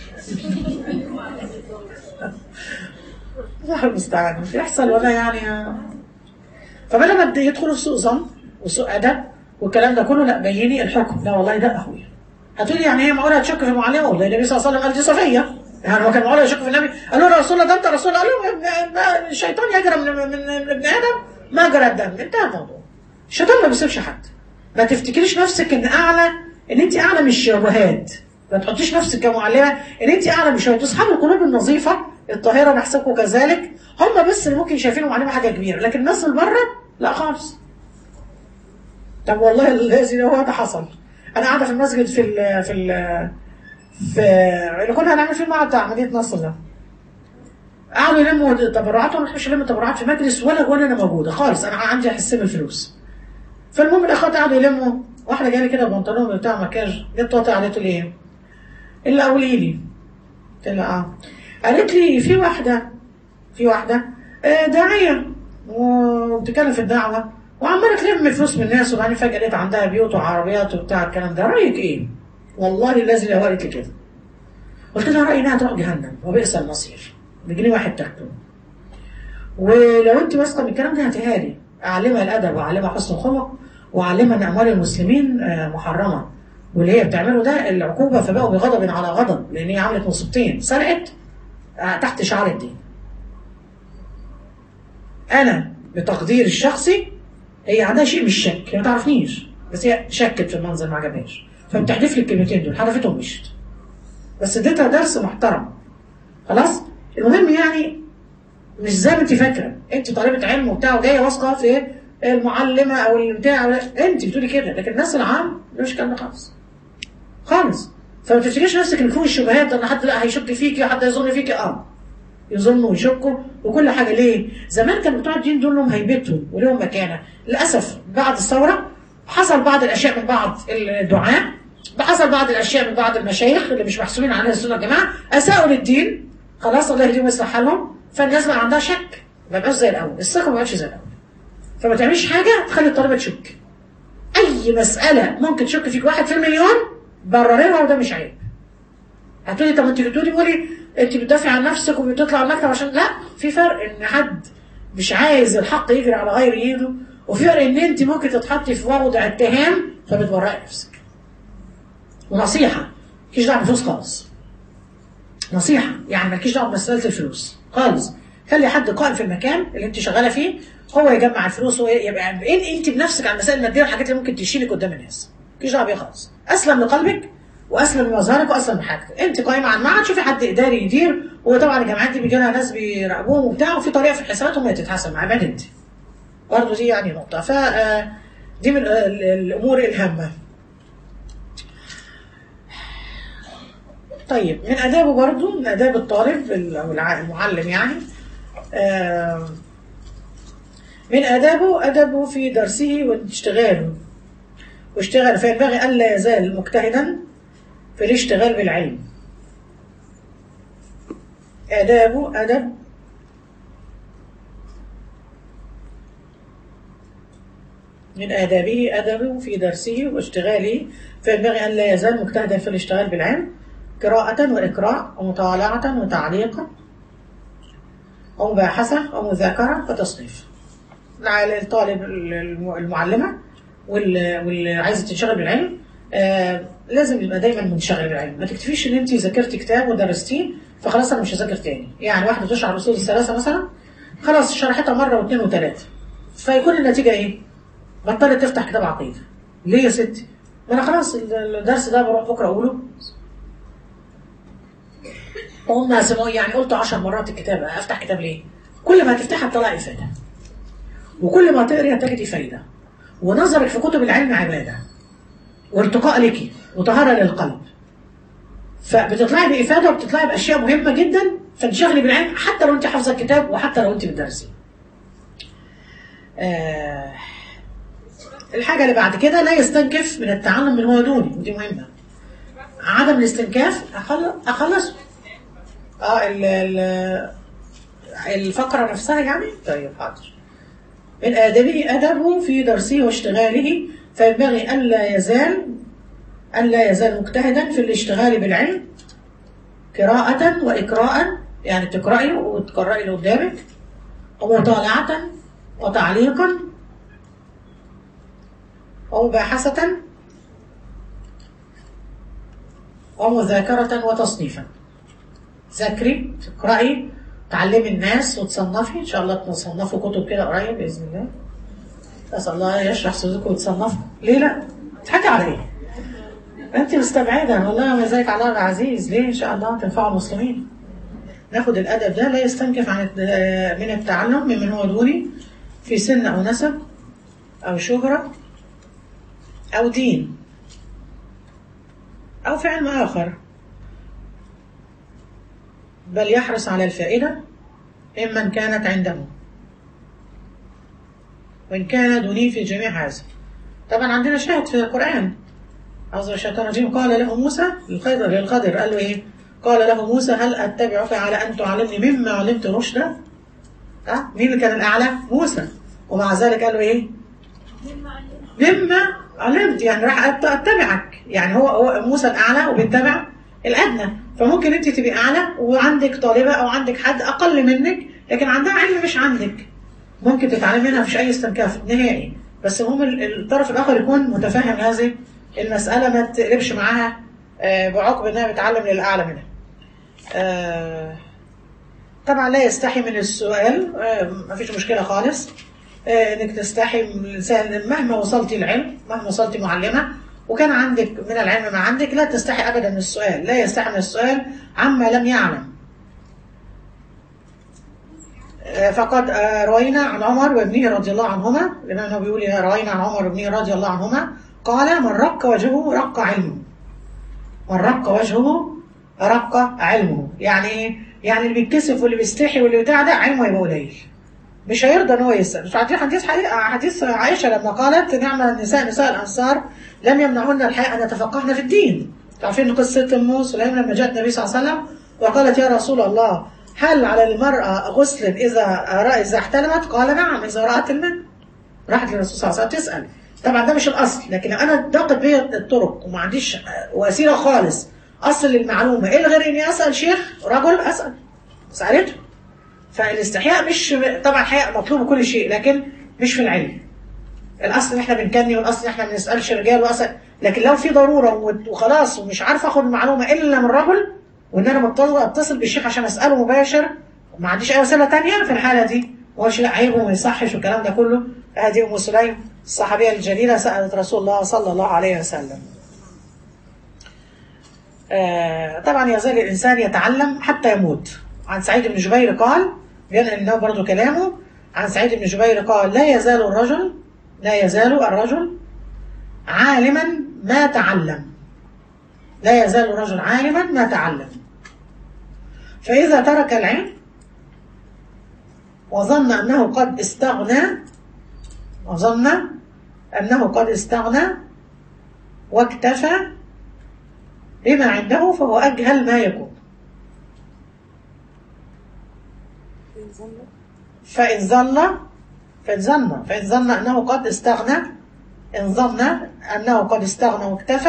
الله المستعان مش يحصل ولا يعني فبدل ما يدخلوا في سوء ظن وسوء ادب والكلام ده كله لا بيني الحكم لا والله ده اخويا هتقولي يعني هي معقوله هتشك في المعلمه ولا النبي صلى الله عليه وسلم قال دي صفيه يعني هو كان معقوله يشك في النبي قال له يا رسول الله ده انت رسول قال له الشيطان يجرى من, من, من ابن ادم ما جرى الدم انتهى الموضوع الشيطان ما بيسيبش حد ما تفتكريش نفسك ان اعلى ان انت اعلى من الشبهات ما تحطيش نفسك كمعلمه ان انت اعلى من الشبهات اصحاب القلوب النظيفه الطاهره نحسبكم كذلك هم بس اللي ممكن شايفينهم معلمه حاجه كبيره لكن الناس اللي بره لا خالص طب والله الذي هو ده حصل انا قاعده في المسجد في ال في ال في اللي كنا هنعمل فيه المعهد بتاع مدينه نصر ده قعدوا يلموا تبرعات وانا مش الم تبرعات في مجلس ولا ولا انا موجوده خالص انا عندي احسب الفلوس فالمهم الاخوات قعدوا يلموا واحده جالي كده بنطلون بتاع مكياج جت توطي قالت لي ايه؟ الا قولي لي قلت لها اه قالت لي في واحده في واحده آه داعيه وبتتكلم في الدعوه وعماله تلم فلوس من الناس وبعدين فجاه لقيت عندها بيوت وعربيات وبتاع الكلام ده رايك ايه؟ والله الذي لو قالت لي كده قلت لها رايي انها تروح جهنم وبئس المصير بجنيه واحد تاكله ولو انت واثقه من الكلام ده هاتيها لي اعلمها الادب واعلمها حسن الخلق واعلمها ان اموال المسلمين محرمه واللي هي بتعمله ده العقوبه فبقوا بغضب على غضب لان هي عملت مصيبتين سرقت تحت شعار الدين انا بتقدير الشخصي هي عندها شيء مش شك هي ما تعرفنيش بس هي شكت في المنظر ما عجبهاش فبتحدف لي الكلمتين دول حدفتهم مشت بس اديتها درس محترم خلاص المهم يعني مش زي ما انت فاكره انت طالبه علم وبتاع وجايه واثقه في المعلمه او البتاع أو انت بتقولي كده لكن الناس العام مش الكلام ده خالص خالص فما تفتكريش نفسك ان فوق الشبهات ان حد لا هيشك فيكي حد هيظن فيكي اه يظنوا ويشكوا وكل حاجه ليه؟ زمان كان بتوع الدين دول لهم هيبتهم ولهم مكانه للاسف بعد الثوره حصل بعض الاشياء من بعض الدعاة حصل بعض الاشياء من بعض المشايخ اللي مش محسوبين عليها السنه يا جماعه اساءوا للدين خلاص الله يهديهم ويصلح حالهم فالناس بقى عندها شك ما بقاش زي الاول الثقه ما بقتش زي الاول فما تعمليش حاجه تخلي الطالبه تشك اي مساله ممكن تشك فيك واحد في المليون برريها وده مش عيب هتقولي طب انت بتقولي بقولي انت بتدافع عن نفسك وبتطلع على المكتب عشان لا في فرق ان حد مش عايز الحق يجري على غير ايده وفي فرق ان انت ممكن تتحطي في وضع اتهام فبتبرئي نفسك ونصيحه مالكيش دعوه بالفلوس خالص نصيحه يعني مالكيش دعوه بمساله الفلوس خالص خلي حد قائم في المكان اللي انت شغاله فيه هو يجمع الفلوس ويبقى ان انت بنفسك على المسائل الماديه والحاجات اللي ممكن تشيلك قدام الناس مالكيش دعوه بيها خالص اسلم لقلبك واسلم لمظهرك واسلم لحاجتك انت قايمه على المعهد شوفي حد اداري يدير وطبعا الجامعات دي بيجي لها ناس بيراقبوهم وبتاع وفي طريقه في حساباتهم هي تتحسب مع عباد انت برضه دي يعني نقطه ف دي من الامور الهامه طيب من ادابه برضه من اداب الطالب او المعلم يعني من ادابه ادبه في درسه واشتغاله واشتغل فينبغي الا يزال مجتهدا في الاشتغال بالعلم آدابه أدب من آدابه أدبه في درسه واشتغاله فينبغي أن لا يزال مجتهدا في الاشتغال بالعلم قراءة وإقراء ومطالعة وتعليقا ومباحثة ومذاكرة وتصنيف الطالب المعلمة واللي عايزة تنشغل بالعلم آه لازم يبقى دايما منشغل بالعلم ما تكتفيش ان انت ذاكرتي كتاب ودرستيه فخلاص انا مش هذاكر تاني يعني واحده تشرح الاصول الثلاثه مثلا خلاص شرحتها مره واثنين وثلاثه فيكون النتيجه ايه؟ بطلت تفتح كتاب عقيده ليه يا ستي؟ ما انا خلاص الدرس ده بروح بكره اقوله قلنا يعني قلت 10 مرات الكتاب افتح كتاب ليه؟ كل ما تفتحها تطلعي افاده وكل ما تقري هتجدي فايده ونظرك في كتب العلم عباده وارتقاء لك وطهارة للقلب فبتطلعي بإفادة وبتطلعي بأشياء مهمة جدا فانشغلي بالعلم حتى لو أنت حافظة الكتاب وحتى لو أنت بتدرسي آه الحاجة اللي بعد كده لا يستنكف من التعلم من هو دوني ودي مهمة عدم الاستنكاف أخلص اه ال ال الفقرة نفسها يعني طيب حاضر من آدابه أدبه في درسه واشتغاله فينبغي ألا يزال ألا يزال مجتهدا في الاشتغال بالعلم قراءة وإقراء يعني تقرأي وتقرأي اللي قدامك ومطالعة وتعليقا ومباحثة ومذاكرة وتصنيفا ذاكري تقرأي تعلمي الناس وتصنفي إن شاء الله تصنفوا كتب كده قريب بإذن الله أسأل الله يشرح صدركم وتصنفوا ليه لا؟ تضحكي على إيه؟ أنت مستبعدة والله ما زيك على الله العزيز ليه إن شاء الله تنفعوا المسلمين ناخد الأدب ده لا يستنكف عن من التعلم ممن هو دوني في سن أو نسب أو شهرة أو دين أو في علم آخر بل يحرص على الفائدة ممن كانت عنده وإن كان دوني في جميع هذا طبعا عندنا شاهد في القرآن أعوذ الشيطان الرجيم قال له موسى للقدر للقدر قال له إيه قال له موسى هل أتبعك على أن تعلمني مما علمت رشدا أه؟ مين اللي كان الأعلى موسى ومع ذلك قال له إيه مما علمت يعني راح أتبعك يعني هو, هو موسى الأعلى وبيتبع الأدنى فممكن أنت تبقي أعلى وعندك طالبة أو عندك حد أقل منك لكن عندها علم مش عندك ممكن تتعلم منها مفيش أي استنكاف نهائي بس المهم الطرف الآخر يكون متفهم هذه المسألة ما تقلبش معاها بعقب انها بتعلم للأعلى منها طبعا لا يستحي من السؤال ما فيش مشكلة خالص انك تستحي من الانسان مهما وصلتي العلم مهما وصلتي معلمة وكان عندك من العلم ما عندك لا تستحي ابدا من السؤال لا يستحي من السؤال عما لم يعلم فقد روينا عن عمر وابنه رضي الله عنهما لأنه بيقول روينا عن عمر وابنه رضي الله عنهما قال من رق وجهه رق علمه من رق وجهه رق علمه يعني يعني اللي بيتكسف واللي بيستحي واللي بتاع ده علمه يبقى قليل مش هيرضى ان هو يسال مش عارفين حديث حقيقة حديث عائشه لما قالت نعم النساء نساء الانصار لم يمنعهن الحياء ان يتفقهن في الدين عارفين قصه ام سليم لما جاءت النبي صلى الله عليه وسلم وقالت يا رسول الله هل على المراه غسل اذا اذا احتلمت قال نعم اذا رات الماء راحت للرسول صلى الله عليه وسلم تسال طبعا ده مش الاصل لكن انا ضاقت بي الطرق وما عنديش وسيله خالص اصل للمعلومه ايه غير اني اسال شيخ رجل اسال سالته فالاستحياء مش طبعا حياء مطلوب كل شيء لكن مش في العلم الاصل ان احنا بنكني والاصل ان احنا ما بنسالش رجال واصل لكن لو في ضروره وخلاص ومش عارف اخد المعلومه الا من رجل وان انا مضطر اتصل بالشيخ عشان اساله مباشر وما عنديش اي وسيله ثانيه في الحاله دي ما هوش لا عيب وما يصحش والكلام ده كله هذه ام سليم الصحابيه الجليله سالت رسول الله صلى الله عليه وسلم آه طبعا يزال الانسان يتعلم حتى يموت عن سعيد بن جبير قال بينقل له برضه كلامه عن سعيد بن جبير قال لا يزال الرجل لا يزال الرجل عالما ما تعلم لا يزال الرجل عالما ما تعلم فإذا ترك العلم وظن أنه قد استغنى وظن أنه قد استغنى واكتفى بما عنده فهو أجهل ما يكون فإن ظن فإن ظن فإن ظن أنه قد استغنى إن ظن أنه قد استغنى واكتفى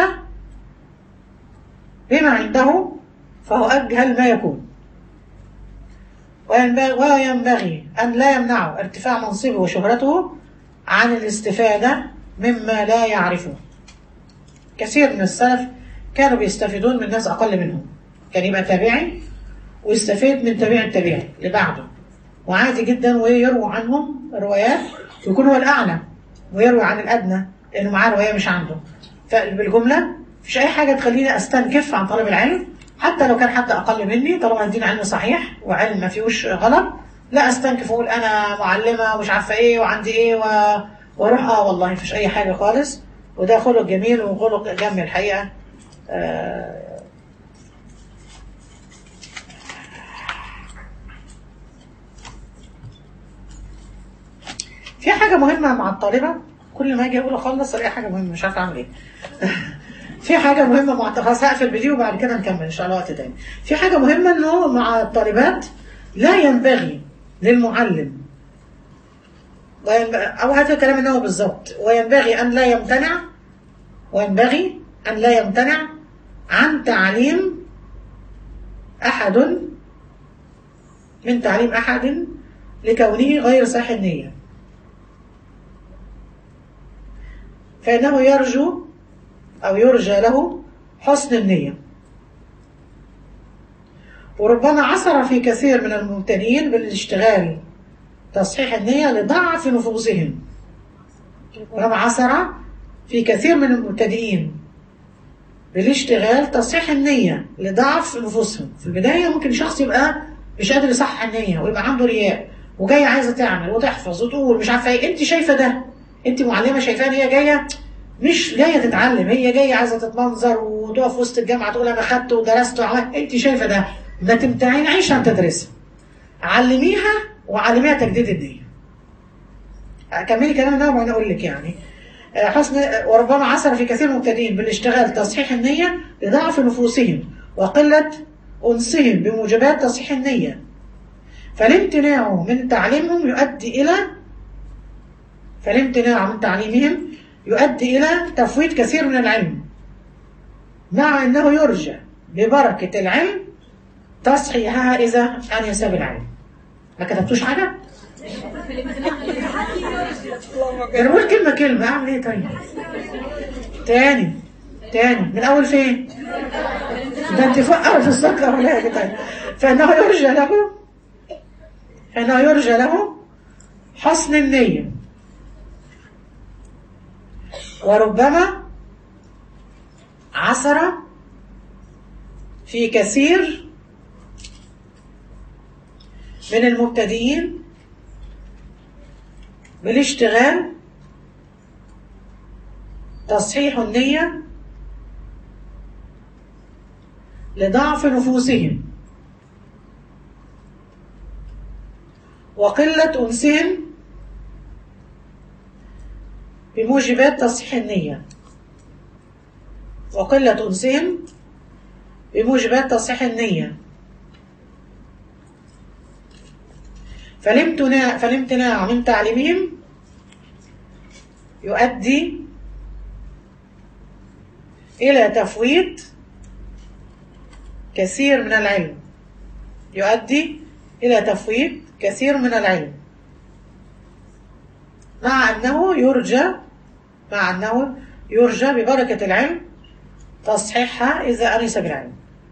بما عنده فهو أجهل ما يكون وينبغي, وينبغي أن لا يمنعه ارتفاع منصبه وشهرته عن الاستفادة مما لا يعرفه كثير من السلف كانوا بيستفيدون من ناس أقل منهم كان يبقى تابعي ويستفيد من تابع التابعي اللي بعده وعادي جدا ويروي عنهم روايات يكون هو الأعلى ويروي عن الأدنى لأنه معاه رواية مش عنده فبالجملة مفيش أي حاجة تخليني أستنكف عن طلب العلم حتى لو كان حد أقل مني طالما الدين علم صحيح وعلم ما فيهوش غلط لا أستنكف وأقول أنا معلمة ومش عارفة إيه وعندي إيه و... وأروح آه والله مفيش أي حاجة خالص وده خلق جميل وخلق جميل الحقيقة آه في حاجة مهمة مع الطالبة كل ما اجي اقول اخلص الاقي حاجة مهمة مش عارفة اعمل ايه في حاجة مهمة مع خلاص هقفل الفيديو وبعد كده نكمل ان شاء الله وقت تاني في حاجة مهمة انه مع الطالبات لا ينبغي للمعلم وينبغي او هذا الكلام انه بالظبط وينبغي ان لا يمتنع وينبغي ان لا يمتنع عن تعليم احد من تعليم احد لكونه غير صحيح النيه فإنه يرجو أو يرجى له حسن النية وربما عثر في كثير من المبتدئين بالاشتغال تصحيح النية لضعف نفوسهم ربما عثر في كثير من المبتدئين بالاشتغال تصحيح النية لضعف نفوسهم في البداية ممكن شخص يبقى مش قادر يصحح النية ويبقى عنده رياء وجاية عايزة تعمل وتحفظ وتقول مش عارفة ايه انت شايفة ده انت معلمه شايفاها ان هي جايه مش جايه تتعلم هي جايه عايزه تتمنظر وتقف وسط الجامعه تقول انا خدت ودرست وعملت انت شايفه ده ما تمتعنيش عن تدرسها علميها وعلميها تجديد النيه كملي كلام ده وانا اقول لك يعني حسن وربما عثر في كثير من المبتدئين بالاشتغال تصحيح النيه لضعف نفوسهم وقله انسهم بموجبات تصحيح النيه فالامتناع من تعليمهم يؤدي الى فالامتناع من تعليمهم يؤدي إلى تفويت كثير من العلم مع أنه يرجى ببركة العلم تصحيحها إذا أن يساب العلم ما كتبتوش حاجة؟ أنا بقول كلمة كلمة أعمل إيه طيب؟ تاني تاني من أول فين؟ ده أنت فوق أول في السطر ولا إيه طيب؟ فإنه يرجى له فإنه يرجى له حسن النية وربما عثر في كثير من المبتدئين بالاشتغال تصحيح النية لضعف نفوسهم وقلة أنسهم بموجبات تصحيح النية وقلة أنسهم بموجبات تصحيح النية فالامتناع فالامتناع من تعليمهم يؤدي إلى تفويت كثير من العلم يؤدي إلى تفويت كثير من العلم مع أنه يرجى مع أنه يرجى ببركة العلم تصحيحها إذا أنس بالعلم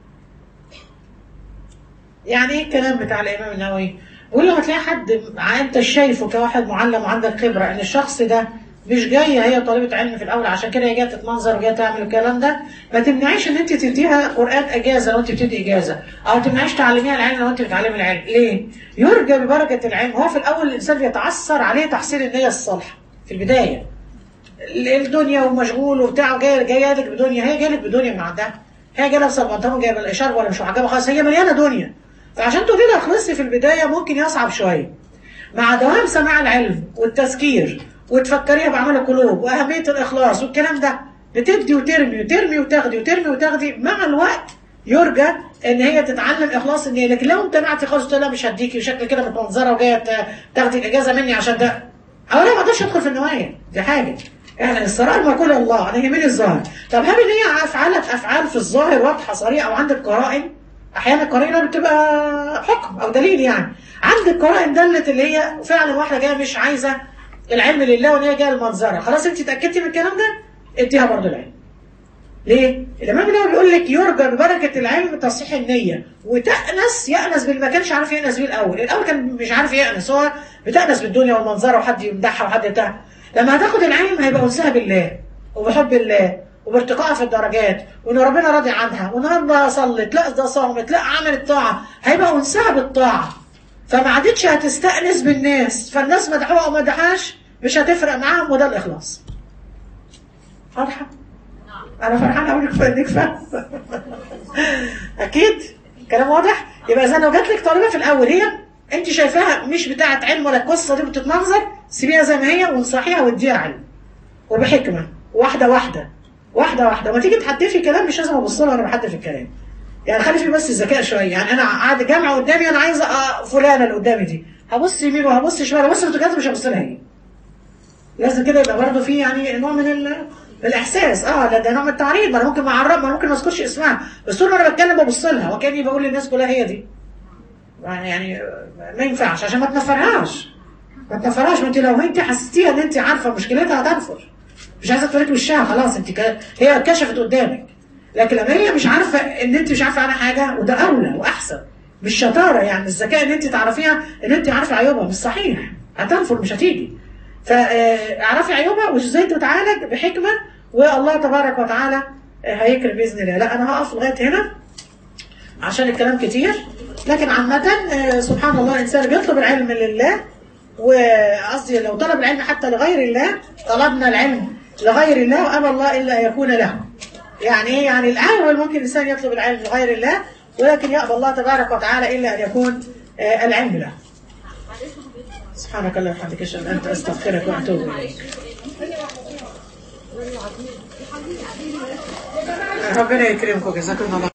يعني ايه الكلام بتاع الإمام النووي بيقول لما تلاقي حد انت شايفه كواحد معلم وعندك خبرة ان الشخص ده مش جاية هي طالبة علم في الأول عشان كده هي جاية تتمنظر وجاية تعمل الكلام ده ما تمنعيش إن أنت تديها قرآن إجازة لو أنت بتدي إجازة أو تمنعيش تعلميها العلم لو أنت بتعلمي العلم ليه؟ يرجى ببركة العلم هو في الأول الإنسان بيتعثر عليه تحصيل النية الصالحة في البداية الدنيا ومشغول وبتاع جاي جايه لك بدنيا هي جايه لك بدنيا من عندها هي جايه لابسه البنطلون جايبه الاشاره ولا مش عاجبها خالص هي مليانه دنيا فعشان تقولي لها خلصي في البدايه ممكن يصعب شويه مع دوام سماع العلم والتذكير وتفكريها باعمال القلوب واهميه الاخلاص والكلام ده بتدي وترمي وترمي وتاخدي وترمي وتاخدي مع الوقت يرجى ان هي تتعلم اخلاص النيه لكن لو امتنعتي خالص تقول لها مش هديكي وشكل كده متمنظره وجايه تاخدي الاجازه مني عشان ده اولا ما اقدرش ادخل في النوايا دي حاجه يعني السرائر مقول الله انا يهمني الظاهر طب هل ان هي افعالك افعال في الظاهر واضحه صريحه وعندك قرائن احيانا القرينه بتبقى حكم او دليل يعني عندك قرائن دلت اللي هي فعلا واحده جايه مش عايزه العلم لله وان هي جايه المنظره خلاص انت اتاكدتي من الكلام ده اديها برضه العلم ليه؟ الامام النووي بيقول لك يرجى ببركه العلم تصحيح النيه وتأنس يأنس باللي ما كانش عارف يأنس بيه الاول، الاول كان مش عارف يأنس هو بتأنس بالدنيا والمنظره وحد يمدحها وحد بتاع لما هتاخد العلم هيبقى انسها بالله وبحب الله وبارتقائها في الدرجات وان ربنا راضي عنها والنهارده صلت لا ده صامت لا عملت طاعه هيبقى انسها بالطاعه فما عادتش هتستأنس بالناس فالناس مدحوها او ما مدحهاش مش هتفرق معاهم وده الاخلاص واضحه انا فرحانه اقول لك انك فاهم اكيد كلام واضح يبقى اذا لو جات لك طالبه في الاول هي انت شايفاها مش بتاعه علم ولا القصه دي بتتمنظر سيبيها زي ما هي وانصحيها واديها علم وبحكمه واحده واحده واحده واحده ما تيجي تحدفي كلام مش لازم ابص لها وانا بحدف الكلام يعني خلي في بس الذكاء شويه يعني انا قاعد جامعه قدامي انا عايزه فلانه اللي قدامي دي هبص يمين وهبص شمال هبص الفوتوغرافيا مش هبص لها هي لازم كده يبقى برضه في يعني نوع من ال... الاحساس اه ده, ده نوع من التعريض ما انا ممكن ما اعرب ما ممكن ما اذكرش اسمها بس طول ما انا بتكلم ببص لها وكاني بقول للناس كلها هي دي يعني ما ينفعش عشان ما تنفرهاش ما تنفرهاش ما انت لو انت حسيتيها ان انت عارفه مشكلتها هتنفر مش عايزه توريك وشها خلاص انت ك... هي كشفت قدامك لكن لما هي مش عارفه ان انت مش عارفه عنها حاجه وده اولى واحسن مش شطاره يعني الذكاء ان انت تعرفيها ان انت عارفه عيوبها مش صحيح هتنفر مش هتيجي فاعرفي عيوبها وازاي تتعالج بحكمه والله تبارك وتعالى هيكرم باذن الله لا انا هقف لغايه هنا عشان الكلام كتير لكن عامة سبحان الله الإنسان بيطلب العلم لله وقصدي لو طلب العلم حتى لغير الله طلبنا العلم لغير الله وأبى الله إلا أن يكون له يعني إيه يعني الأول ممكن الإنسان يطلب العلم لغير الله ولكن يأبى الله تبارك وتعالى إلا أن يكون العلم له سبحانك اللهم وبحمدك اشهد ان انت استغفرك واتوب اليك ربنا يكرمكم جزاكم الله